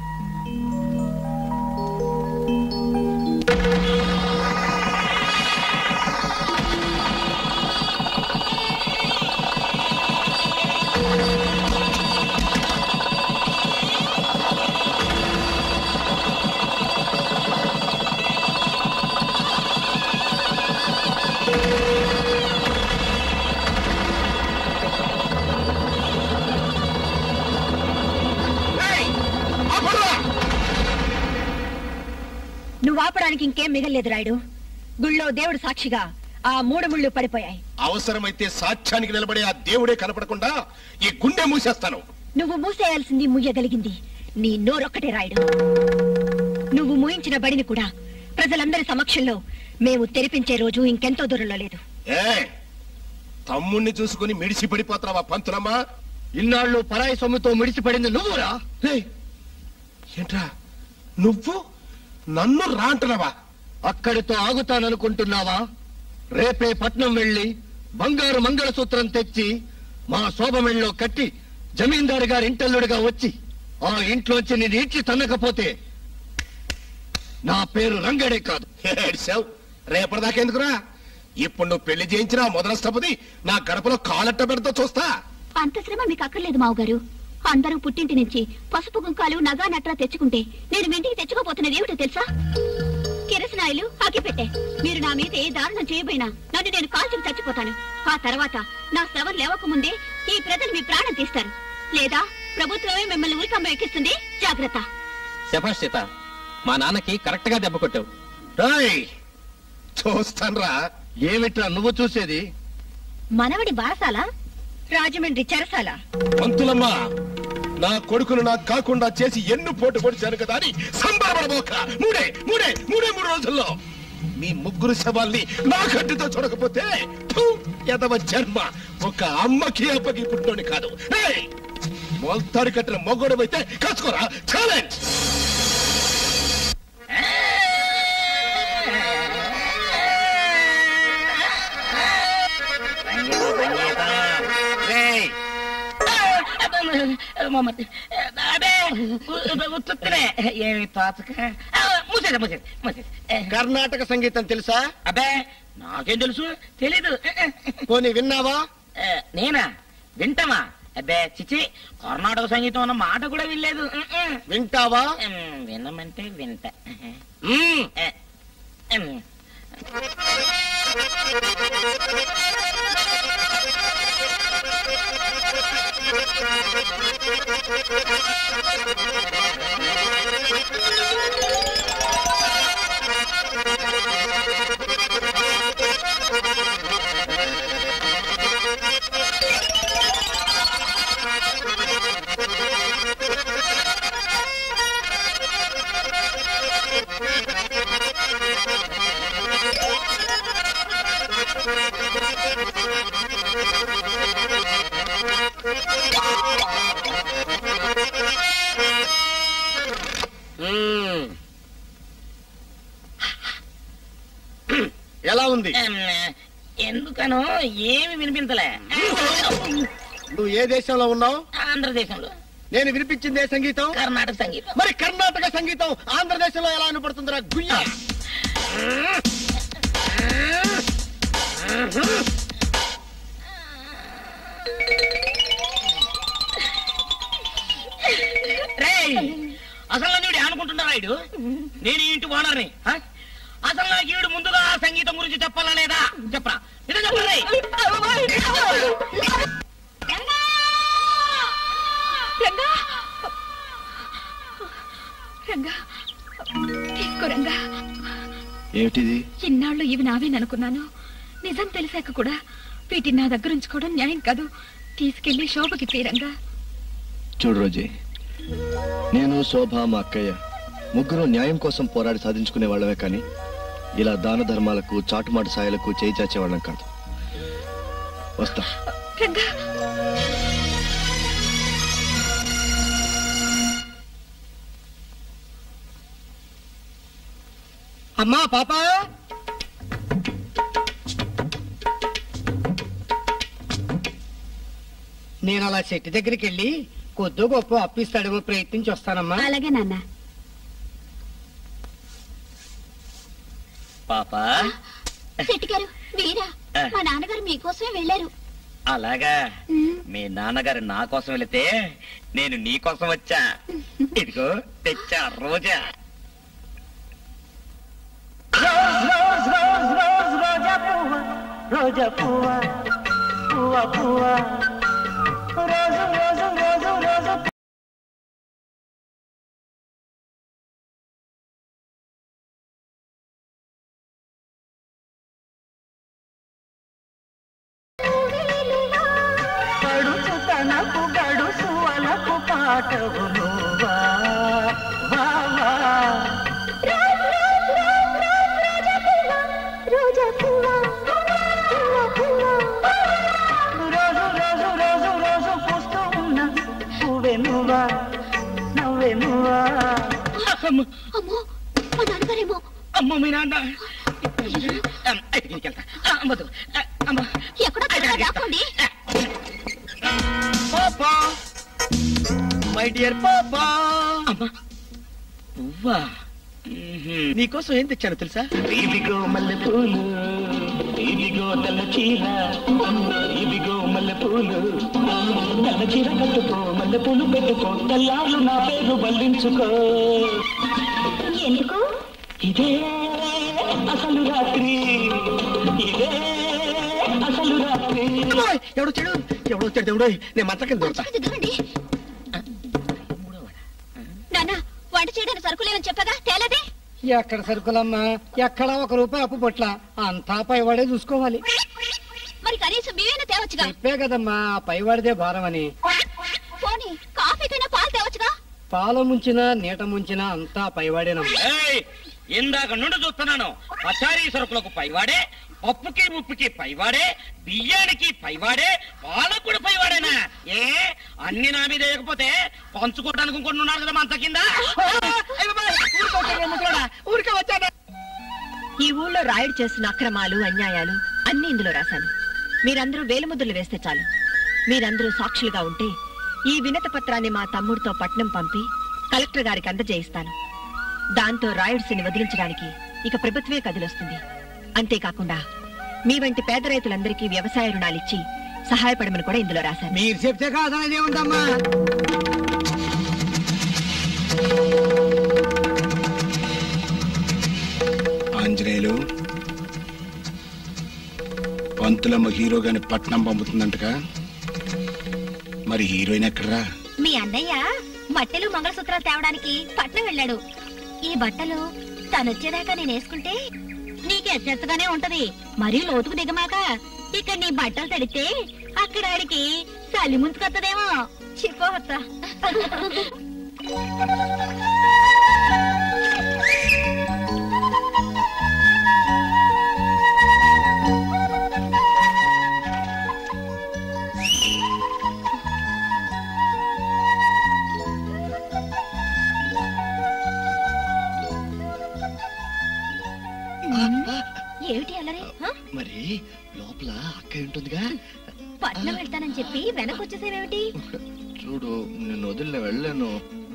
నువ్వు ఆపడానికి ఇంకేం మిగల్లేదు రాయుడు గుళ్ళో దేవుడు సాక్షిగా ఆ మూడు ముళ్ళు పడిపోయాయి అవసరమైతే సాక్ష్యానికి నిలబడే ఆ దేవుడే కనపడకుండా ఈ గుండె మూసేస్తాను నువ్వు మూసేయాల్సింది ముయ్యగలిగింది నీ నోరొక్కటే రాయుడు నువ్వు మూయించిన బడిని కూడా ప్రజలందరి సమక్షంలో మేము తెరిపించే రోజు ఇంకెంతో దూరంలో లేదు ఏ తమ్ముణ్ణి చూసుకుని మిడిసి పడిపోతావా పంతులమ్మా ఇన్నాళ్ళు పరాయి సొమ్ముతో మిడిసిపడింది నువ్వురా రేయ్, ఏంట్రా నువ్వు నన్ను రాంటున్నావా అక్కడితో ఆగుతాననుకుంటున్నావా రేపే పట్నం వెళ్ళి బంగారు మంగళసూత్రం తెచ్చి మా శోభమెళ్ళలో కట్టి జమీందారు గారి ఇంటల్లుడిగా వచ్చి ఆ ఇంట్లోంచి నేను ఇచ్చి తన్నకపోతే నా పేరు రంగడే కాదు ఏడ్చావు రేపటిదాకెందుకురా ఇప్పుడు నువ్వు పెళ్లి చేయించిన ఆ మొదలష్టపతి నా గడపలో కాలట్ట పెడతా చూస్తా అంత శ్రమ మీకు అక్కర్లేదు మావగారు అందరూ పుట్టింటి నుంచి పసుపు కుంకాలు నగా నట్రా తెచ్చుకుంటే నేను మీ ఇంటికి తెచ్చుకోపోతున్నది ఏమిటో తెలుసా కిరసనాయిలు అగ్గిపెట్టే మీరు నా మీద ఏ దారుణం చేయబోయినా నన్ను నేను కాల్చుకు చచ్చిపోతాను ఆ తర్వాత నా శవం లేవక ముందే ఈ ప్రజలు మీ ప్రాణం తీస్తారు లేదా ప్రభుత్వమే మిమ్మల్ని ఉరికమ్మ ఎక్కిస్తుంది జాగ్రత్త శభాష్ సీత మా నాన్నకి కరెక్ట్ గా దెబ్బ కొట్టావు రాయ్ చూస్తాన్రా ఏమిట్రా నువ్వు చూసేది మనవడి బారసాల రాజమండ్రి చెరసాల పంతులమ్మా నా కొడుకును నాకు కాకుండా చేసి ఎన్ను పోటు పొడిచాను కదా అని సంబరపడబోక మూడే మూడే మూడే మూడు రోజుల్లో మీ ముగ్గురు శవాల్ని నా కంటితో చూడకపోతే థు, ఎదవ జన్మ ఒక అమ్మకి అప్పకి పుట్టోని కాదు ఏయ్! మొలతాడు కట్టిన మొగ్గోడు అయితే కాచుకోరా ఛాలెంజ్ ఉత్తునే ఏమి తోచక మూసేది మూసేది మూసేది కర్ణాటక సంగీతం తెలుసా అబ్బే నాకేం తెలుసు తెలీదు పోనీ విన్నావా ఏ, నేనా వింటమా అబ్బే చిచి కర్ణాటక సంగీతం అన్న మాట కూడా వినలేదు వింటావా ఉమ్, వినమంటే వింట మ్మ్. ఏ, ఉమ్. Thank you. మ్మ్. ఎలా ఉంది ఎందుకనో ఏమి వినిపించలే నువ్వు ఏ దేశంలో ఉన్నావు ఆంధ్రదేశంలో నేను వినిపించింది ఏ సంగీతం కర్ణాటక సంగీతం మరి కర్ణాటక సంగీతం ఆంధ్రదేశంలో ఎలా వినపడుతుందిరా గుయ్య రేయ్ అసలు నన్ను ఈడు అనుకుంటున్నారా ఈడు నేను ఈ ఇంటి ఓనర్ని ఆ? అసలు నాకు ఈడు ముందుగా ఆ సంగీతం గురించి చెప్పాలా లేదా చెప్పరా ఇదే చెప్పరా రంగా రంగా తీసుకో రంగా ఏమిటిది ఇన్నాళ్ళు ఇవి నావేననుకున్నాను నిజం తెలిసాక కూడా వీటిని నా దగ్గర ఉంచుకోవడం న్యాయం కాదు తీసుకెళ్లి శోభకి తీరంగా చూడు రోజీ నేను శోభ మా అక్కయ్య ముగ్గురు న్యాయం కోసం పోరాడి సాధించుకునే వాళ్ళమే కానీ ఇలా దాన ధర్మాలకు చాటుమాటు సాయాలకు చేయి చాచేవాళ్ళం కాదు వస్తా రంగా అమ్మా పాప నేను అలా చెట్టు దగ్గరికి వెళ్ళి కొద్దో గొప్ప అప్పిస్తాడేమో ప్రయత్నించి వస్తానమ్మా అలాగే నాన్న పాప శెట్టి గారు వీరా మా నాన్నగారు మీకోసమే వెళ్ళారు అలాగా మీ నాన్నగారు నా కోసం వెళితే నేను నీ కోసం వచ్చా ఇదిగో తెచ్చా రోజా రోజా పువ్వ పువ్వ పువ్వ రోజు రోజు రోజు రోజు పడుచు తనకు గడుసు అలకు పాటవు నువ్వా వా వా రోజు రోజు రోజు రోజు పూస్తూ ఉన్న పువ్వే నువ్వా నవ్వే నువ్వా అమ్మో మా నాన్నగారేమో అమ్మ మీ నాన్న అయితే ఇంకెళ్తా ఆ, అమ్మదు ఆ, అమ్మ ఎక్కడో త్వరగా దాక్కోండి పాపా మై డియర్ పాపా పువ్వా నీకోసం ఏం తెచ్చాను తెలుసా ఇదిగో మల్లె పూలు ఇదిగో తెల్ల చీర ఇదిగో మల్లె పూలు తెల్ల చీర కట్టుకో మల్లె పూలు పెట్టుకో తెల్లారు నా పేరు బల్లించుకో ఎందుకు ఇదే అసలు రాత్రి ఇదే అసలు రాత్రి ఎవడో చెడు ఎవడో చెడు దేవుడు నేను మంచం కింద దొరుకుతా దిగండి నాన్న వంట చేయడానికి సరుకులేవని చెప్పగా తేలదే ఎక్కడ సరుకులమ్మా ఎక్కడ ఒక రూపాయి అప్పు పొట్ల అంతా పైవాడే చూసుకోవాలి మరి కనీసం బియ్యన తేవచ్చుగా చెప్పే కదమ్మా పైవాడిదే భారం అని పోనీ కాఫీకైనా పాలు తేవచ్చుగా పాల ముంచినా నీట ముంచినా అంతా పైవాడేనమ్మా ఏయ్, ఇందాక నుండి చూస్తున్నాను పచారీ సరుకులకు పైవాడే పప్పుకి ఉప్పుకి పైవాడే బియ్యానికి పైవాడే పాలకు కూడా పైవాడేనా ఏ అన్ని నా మీద వేయకపోతే పంచుకోవడానికి ఇంకొన్ని ఉన్నారు కదా మంచ కింద ఊరికే వచ్చాను ఈ ఊళ్ళో రాయుడు చేస్తున్న అక్రమాలు అన్యాయాలు అన్ని ఇందులో రాశాను మీరందరూ వేలుముద్రలు వేస్తే చాలు మీరందరూ సాక్షులుగా ఉంటే ఈ వినత పత్రాన్ని మా తమ్ముడితో పట్నం పంపి కలెక్టర్ గారికి అందజేయిస్తాను దాంతో రాయుడిసిని వదిలించడానికి ఇక ప్రభుత్వే కదిలొస్తుంది అంతేకాకుండా మీ వంటి పేద రైతులందరికీ వ్యవసాయ రుణాలిచ్చి సహాయపడమని కూడా ఇందులో రాశాను మీరు చెప్తే కాదనేది ఏముందమ్మా ఆంజనేయులు పంతులమ్మ హీరో గాని పట్నం పంపుతుందంటగా మరి హీరోయిన్ ఎక్కడరా మీ అన్నయ్య బట్టలు మంగళసూత్రాలు తేవడానికి పట్నం వెళ్ళాడు ఈ బట్టలు తనొచ్చేదాకా నేను వేసుకుంటే నీకు ఎత్తెత్తగానే ఉంటది మరీ లోతుకు దిగమాక ఇక్కడ నీ బట్టలు తడితే అక్కడ ఆడికి చలి ముంచుకొత్తదేమో చెప్పవత్తా అంటే లోపల అక్క ఉంటుందిగా పట్నం వెళ్తానని చెప్పి వెనక్కి వచ్చేసేవేమిటి చూడు నిన్ను వదిలిన వెళ్ళాను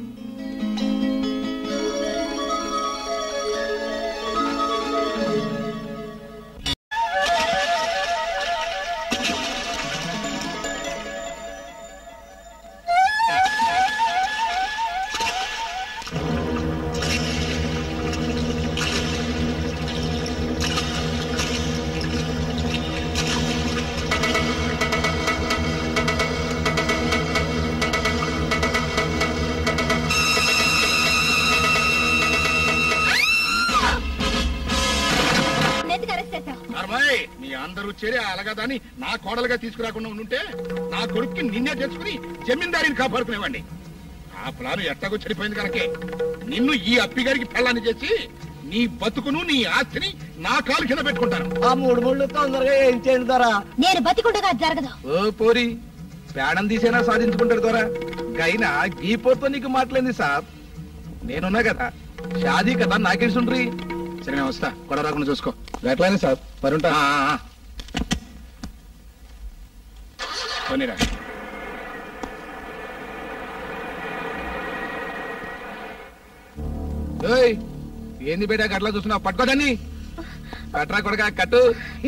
ఎందుకు అరెస్ట్ చేశావు అరవై మీ అందరూ చేరి అలగదాన్ని నా కోడలుగా తీసుకురాకుండా ఉంటే నా కొడుక్కి నిన్నే తెచ్చుకుని జమీందారిని కాపాడుకునేవాడిని ఆ ప్లాన్ ఎట్టగో చెడిపోయింది కనుకే నిన్ను ఈ అప్పిగారికి పెళ్ళాన్ని చేసి నీ బతుకును నీ ఆస్తిని నా కాలు కింద పెట్టుకుంటాను ఆ మూడు ముళ్ళు తొందరగా ఏం చేయండి దొరా నేను బతికుండగా అది జరగదు ఓ పోరి పేడం తీసేనా సాధించుకుంటాడు దొరా గైనా గీ పోతో నీకు మాట్లాడింది సార్ నేనున్నా కదా షాదీ కదా నాకేసుండ్రి సరే నేను వస్తా గొడవ రాకుండా చూసుకో ఎట్లానే సార్ పరుంటా ఆ, ఆ, ఆ. పోనీరా ఏయ్ ఏంది బేటా గట్లా చూస్తున్నావు పట్టుకోదాన్ని కట్రా కొడగా కట్టు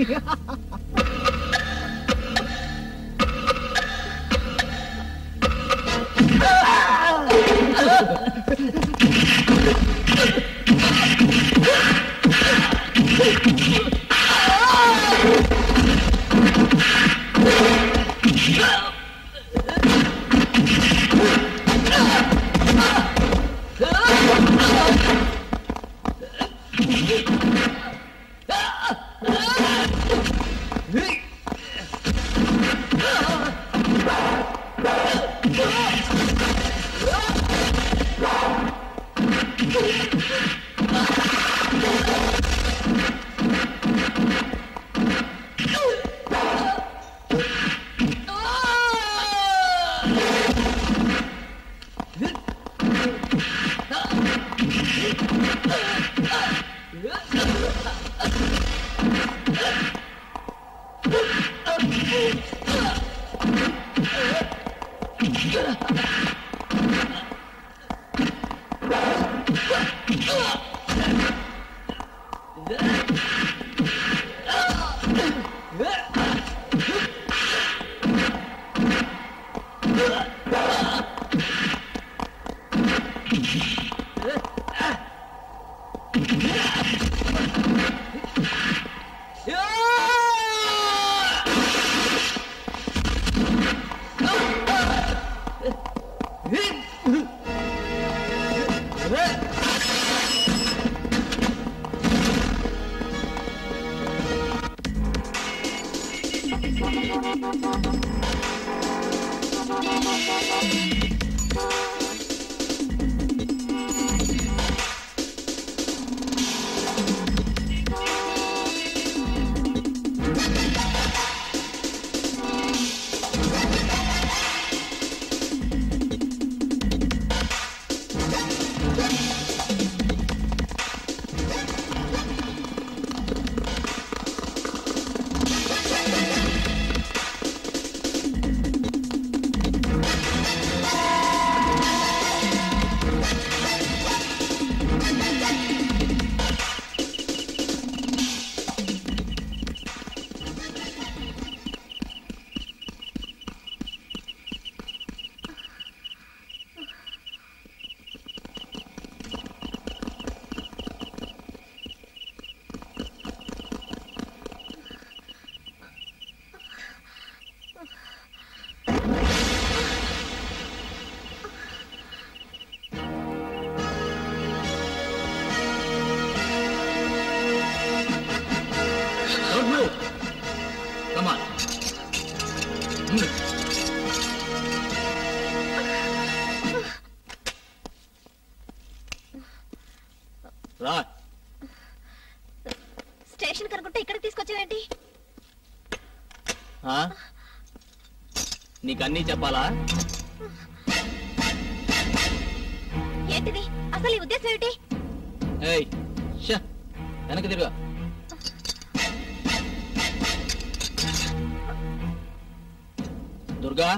Don't move. Come on. రా స్టేషన్ కనుకుంటే ఇక్కడికి తీసుకొచ్చావేంటి ఆ? నీకన్నీ చెప్పాలా ఏంటిది అసలు ఈ ఉద్దేశం ఏమిటి ఏయ్ ష వెనక్కి తిరుగు దుర్గా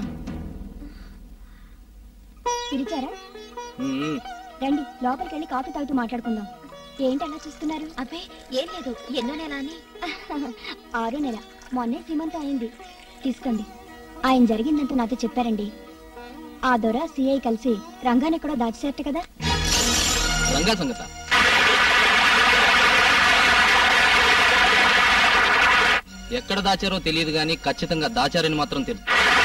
పిలిచారా ఉమ్, రండి లోపలికి వెళ్ళి కాఫీ తాగుతూ మాట్లాడుకుందాం ఏంటి అలా చూస్తున్నారు అబ్బే ఏం లేదు ఎన్నో నెల అని ఆరో నెల మొన్నే సీమంతం అయింది తీసుకోండి ఆయన జరిగిందంతా నాతో చెప్పారండి ఆ దొర సిఐ కలిసి రంగాన్ని ఎక్కడో దాచేసేట కదా రంగా సంగత ఎక్కడ దాచారో తెలియదు కానీ ఖచ్చితంగా దాచారని మాత్రం తెలుసు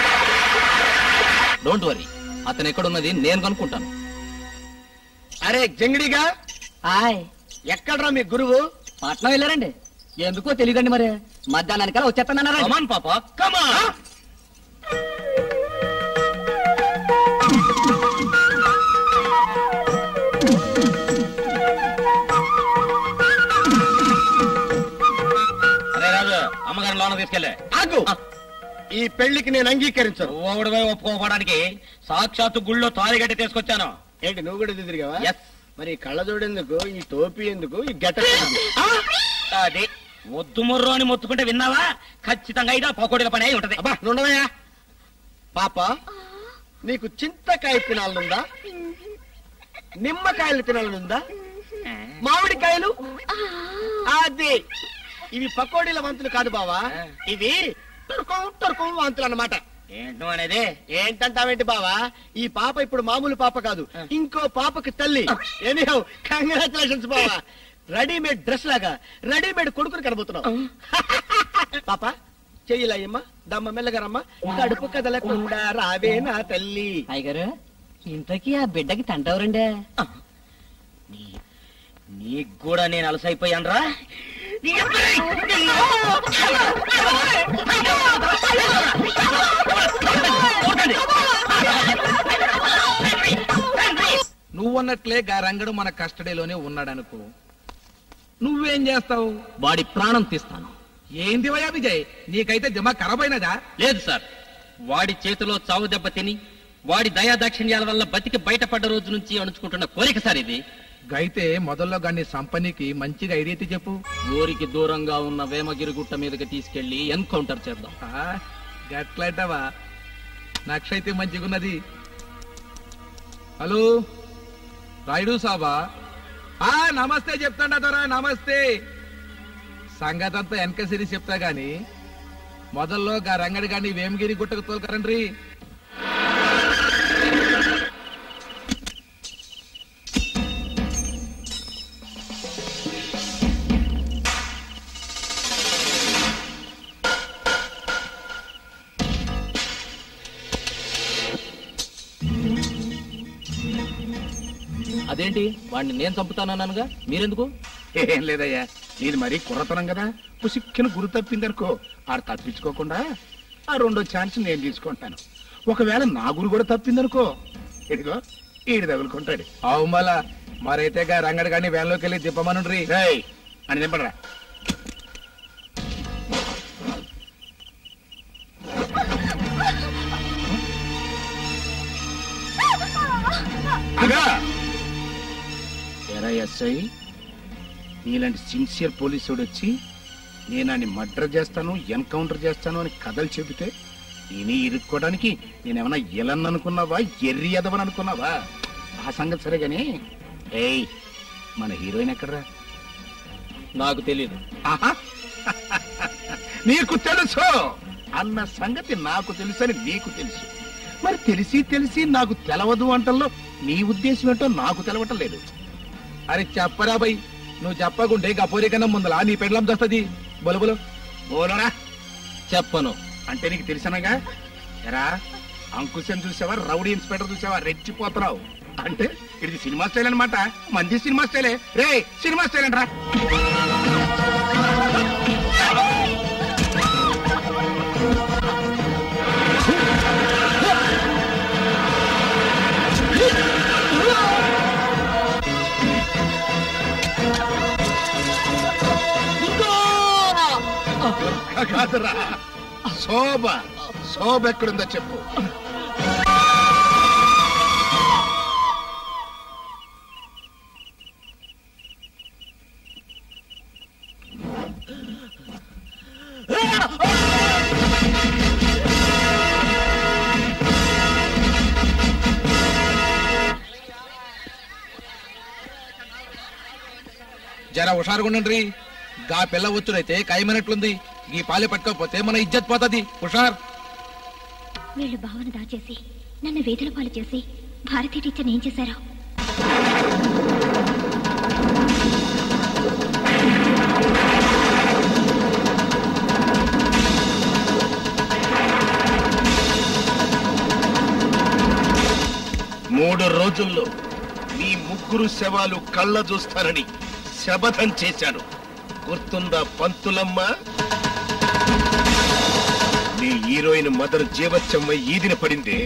డోంట్ వరీ అతను ఎక్కడున్నది నేను కనుక్కుంటాను అరే జంగిడిగా హాయ్ ఎక్కడ్రా మీ గురువు పట్నం వెళ్ళారండి ఎందుకో తెలియదండి మరి మధ్యాహ్నానికల్లా వచ్చేస్తానన్నారండి కమాన్ పాప కమా అరే రాజు అమ్మగారిని లోన తీసుకెళ్ళే ఆగు ఈ పెళ్లికి నేను అంగీకరించను ఓడిపోయి ఒప్పుకోవడానికి సాక్షాత్తు గుళ్ళో తాలిగట్టి తీసుకొచ్చాను ఏంటి నువ్వు కూడా తిరిగావా Yes. మరి ఈ కళ్ళజోడు ఎందుకు ఈ టోపీ ఎందుకు ఈ గెట అది మొద్దు మొర్రు అని మొత్తుకుంటే విన్నావా ఖచ్చితంగా అయితే పకోడీల పని అయి ఉంటది అబ్బా నుండవయ్యా పాప నీకు చింతకాయ తినాలనుందా నిమ్మకాయలు తినాలనుందా మామిడికాయలు అది ఇవి పకోడీల వంతులు కాదు బావా ఇవి తుర్కం తుర్కం వంతులు అన్నమాట ఏంటో అనేది ఏంటంటావేంటి బావా ఈ పాప ఇప్పుడు మామూలు పాప కాదు ఇంకో పాపకి తల్లి ఎనీహౌ కంగ్రాచులేషన్స్ బావా రెడీమేడ్ డ్రెస్ లాగా రెడీమేడ్ కొడుకుని కనబోతున్నావు పాప చెయ్యలయ్యమ్మ దమ్మ మెల్లగారమ్మ కడుపు కదలకుండా రావే నా తల్లి అయ్యగారు ఇంతకీ ఆ బిడ్డకి తంటవరండి నీకు కూడా నేను అలసైపోయాను రా నువ్వన్నట్లే గా రంగడు మన కస్టడీలోనే ఉన్నాడనుకో నువ్వేం చేస్తావు వాడి ప్రాణం తీస్తాను ఏంది వయా విజయ్ నీకైతే దిమా ఖరాబ్ అయినదా లేదు సార్ వాడి చేతిలో చావు దెబ్బ తిని వాడి దయా దాక్షిణ్యాల వల్ల బతికి బయటపడ్డ రోజు నుంచి అణుచుకుంటున్న కోరిక సార్ ఇది గైతే మొదల్లో గాని సంపనికి మంచిగా ఐడియా అయితే చెప్పు ఊరికి దూరంగా ఉన్న వేమగిరి గుట్ట మీదకి తీసుకెళ్లి ఎన్కౌంటర్ చేద్దాం ఆ, గట్లంటావా నక్షైతే మంచిగున్నది హలో రాయుడు సాబా ఆ నమస్తే చెప్తాడా దొరా నమస్తే సంగతి అంతా వెనక సిరి చెప్తా గాని మొదల్లో గా రంగడి గాని వేమగిరి గుట్టకు తోలుకరండ్రి అదేంటి వాడిని నేను చంపుతానన్నానుగా మీరెందుకు ఏం లేదయ్యా నీది మరీ కుర్రతనం కదా పుసిక్కిన గురి తప్పిందనుకో ఆడు తప్పించుకోకుండా ఆ రెండో ఛాన్స్ నేను తీసుకుంటాను ఒకవేళ నా గురి కూడా తప్పిందనుకో ఇదిగో ఈడు తగులుకుంటాడు అవు మళ్ళా మరైతే గా రంగడి గాని వేన్లోకి వెళ్ళి దిప్పమనుండ్రి రేయ్, అని దింపడరా ఆగా! ఎరా ఎస్ఐ నీలాంటి సిన్సియర్ పోలీసుడు వచ్చి నేను అని మర్డర్ చేస్తాను ఎన్కౌంటర్ చేస్తాను అని కథలు చెబితే నేనే ఇరుక్కోవడానికి నేనేమన్నా ఎలన్ అనుకున్నావా ఎర్రి ఎదవని అనుకున్నావా ఆ సంగతి సరే గాని ఏయ్ మన హీరోయిన్ ఎక్కడరా నాకు తెలియదు ఆహా! నీకు తెలుసు అన్న సంగతి నాకు తెలుసని నీకు తెలుసు మరి తెలిసి తెలిసి నాకు తెలవదు అంటల్లో నీ ఉద్దేశం ఏంటో నాకు తెలవటం లేదు అరే చెప్పరా బై నువ్వు చెప్పకుంటే గపోరి కన్నా ముందలా నీ పెండ్లం చేస్తుంది బొలు బొలు బోలరా చెప్పను అంటే నీకు తెలిసినగా ఎరా అంకుశం చూసావా రౌడీ ఇన్స్పెక్టర్ చూసావా రెచ్చిపోతున్నావు అంటే ఇది సినిమా స్టైల్ అన్నమాట మంచి సినిమా స్టైలే రే సినిమా స్టైల్ అంటరా కాదురా శోభ శోభ ఎక్కడుందో చెప్పు జర హుషారుగుండండి గా పిల్ల వచ్చుడైతే ఖాయమైనట్లుంది ఈ పాలే పట్టుకోకపోతే మన ఇజ్జత్ పోతుంది హుషార్ వీళ్ళు భావన దాచేసి నన్ను వేదన పాలు చేసి భారతీ టీచర్ ఏం చేశారో మూడు రోజుల్లో మీ ముగ్గురు శవాలు కళ్ళ చూస్తారని శపథం చేశాను గుర్తుందా పంతులమ్మ మీ హీరోయిన్ మదర్ జీవచ్చమ్మ ఈదిన పడిందే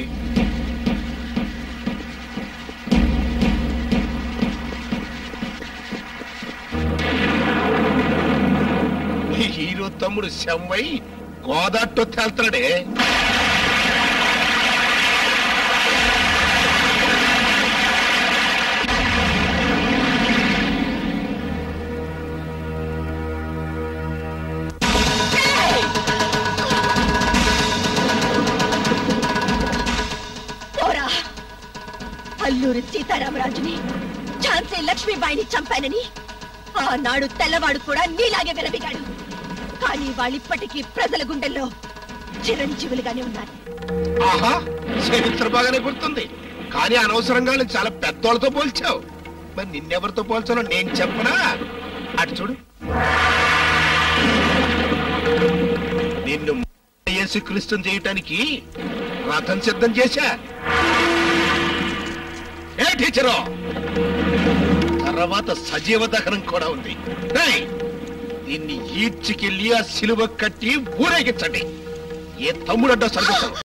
మీ హీరో తమ్ముడు శమ్మై గోదాట్టో తేల్తాడే పోరా అల్లూరి సీతారామరాజుని ఝాన్సీ లక్ష్మీబాయిని చంపానని ఆనాడు తెల్లవాడు కూడా నీలాగే విరవిగాడు కానీ వాళ్ళిప్పటికీ ప్రజల గుండెల్లో చిరంజీవులుగానే ఉన్నారు ఆహా చరిత్ర బాగానే గుర్తుంది కానీ అనవసరంగా నువ్వు చాలా పెద్దోళ్ళతో పోల్చావు మరి నిన్నెవరితో పోల్చానో నేను చెప్పనా అటు చూడు నిన్ను యేసుక్రీస్తుని చేయటానికి రథం సిద్ధం చేశా ఏ టీచరు తర్వాత సజీవ దహనం కూడా ఉంది ఏయ్, దీన్ని ఈడ్చికెళ్ళి ఆ సిలువ కట్టి ఊరేగించండి ఏ తమ్ముడంటో సరిపోతావు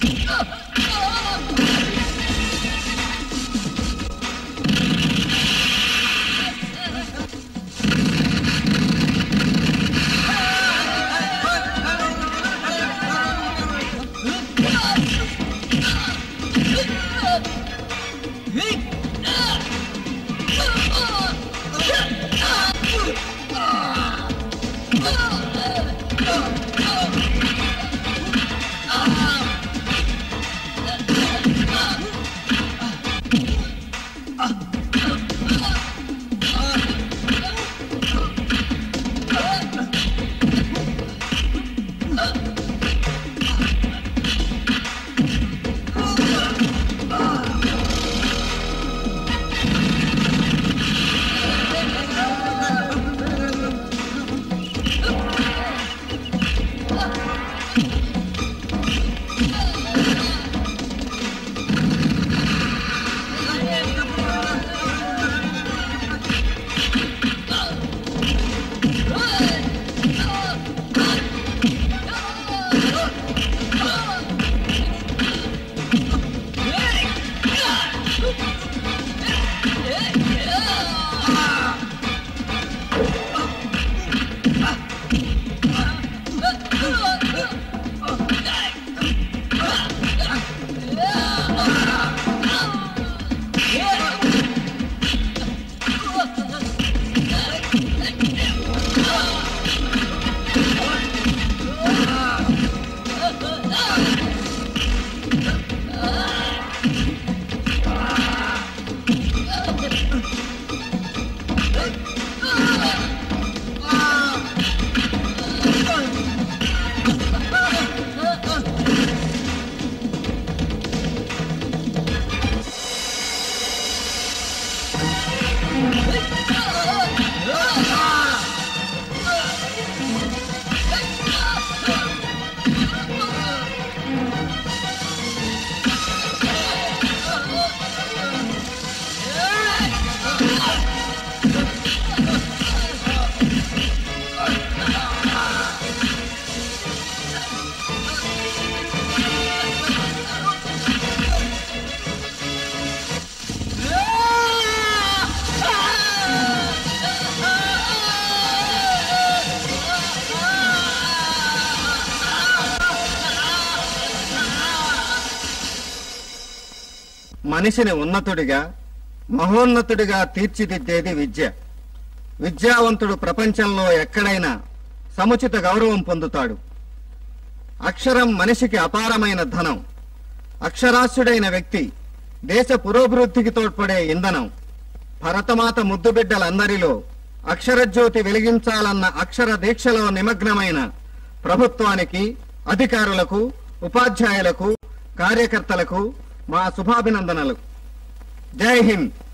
మనిషిని ఉన్నతుడిగా మహోన్నతుడిగా తీర్చిదిద్దేది విద్య విద్యావంతుడు ప్రపంచంలో ఎక్కడైనా సముచిత గౌరవం పొందుతాడు అక్షరం మనిషికి అపారమైన ధనం అక్షరాస్యుడైన వ్యక్తి దేశ పురోభివృద్ధికి తోడ్పడే ఇంధనం భరతమాత ముద్దుబిడ్డలందరిలో అక్షరజ్యోతి వెలిగించాలన్న అక్షర దీక్షలో నిమగ్నమైన ప్రభుత్వానికి అధికారులకు ఉపాధ్యాయులకు కార్యకర్తలకు మా శుభాభినందనలు జై హింద్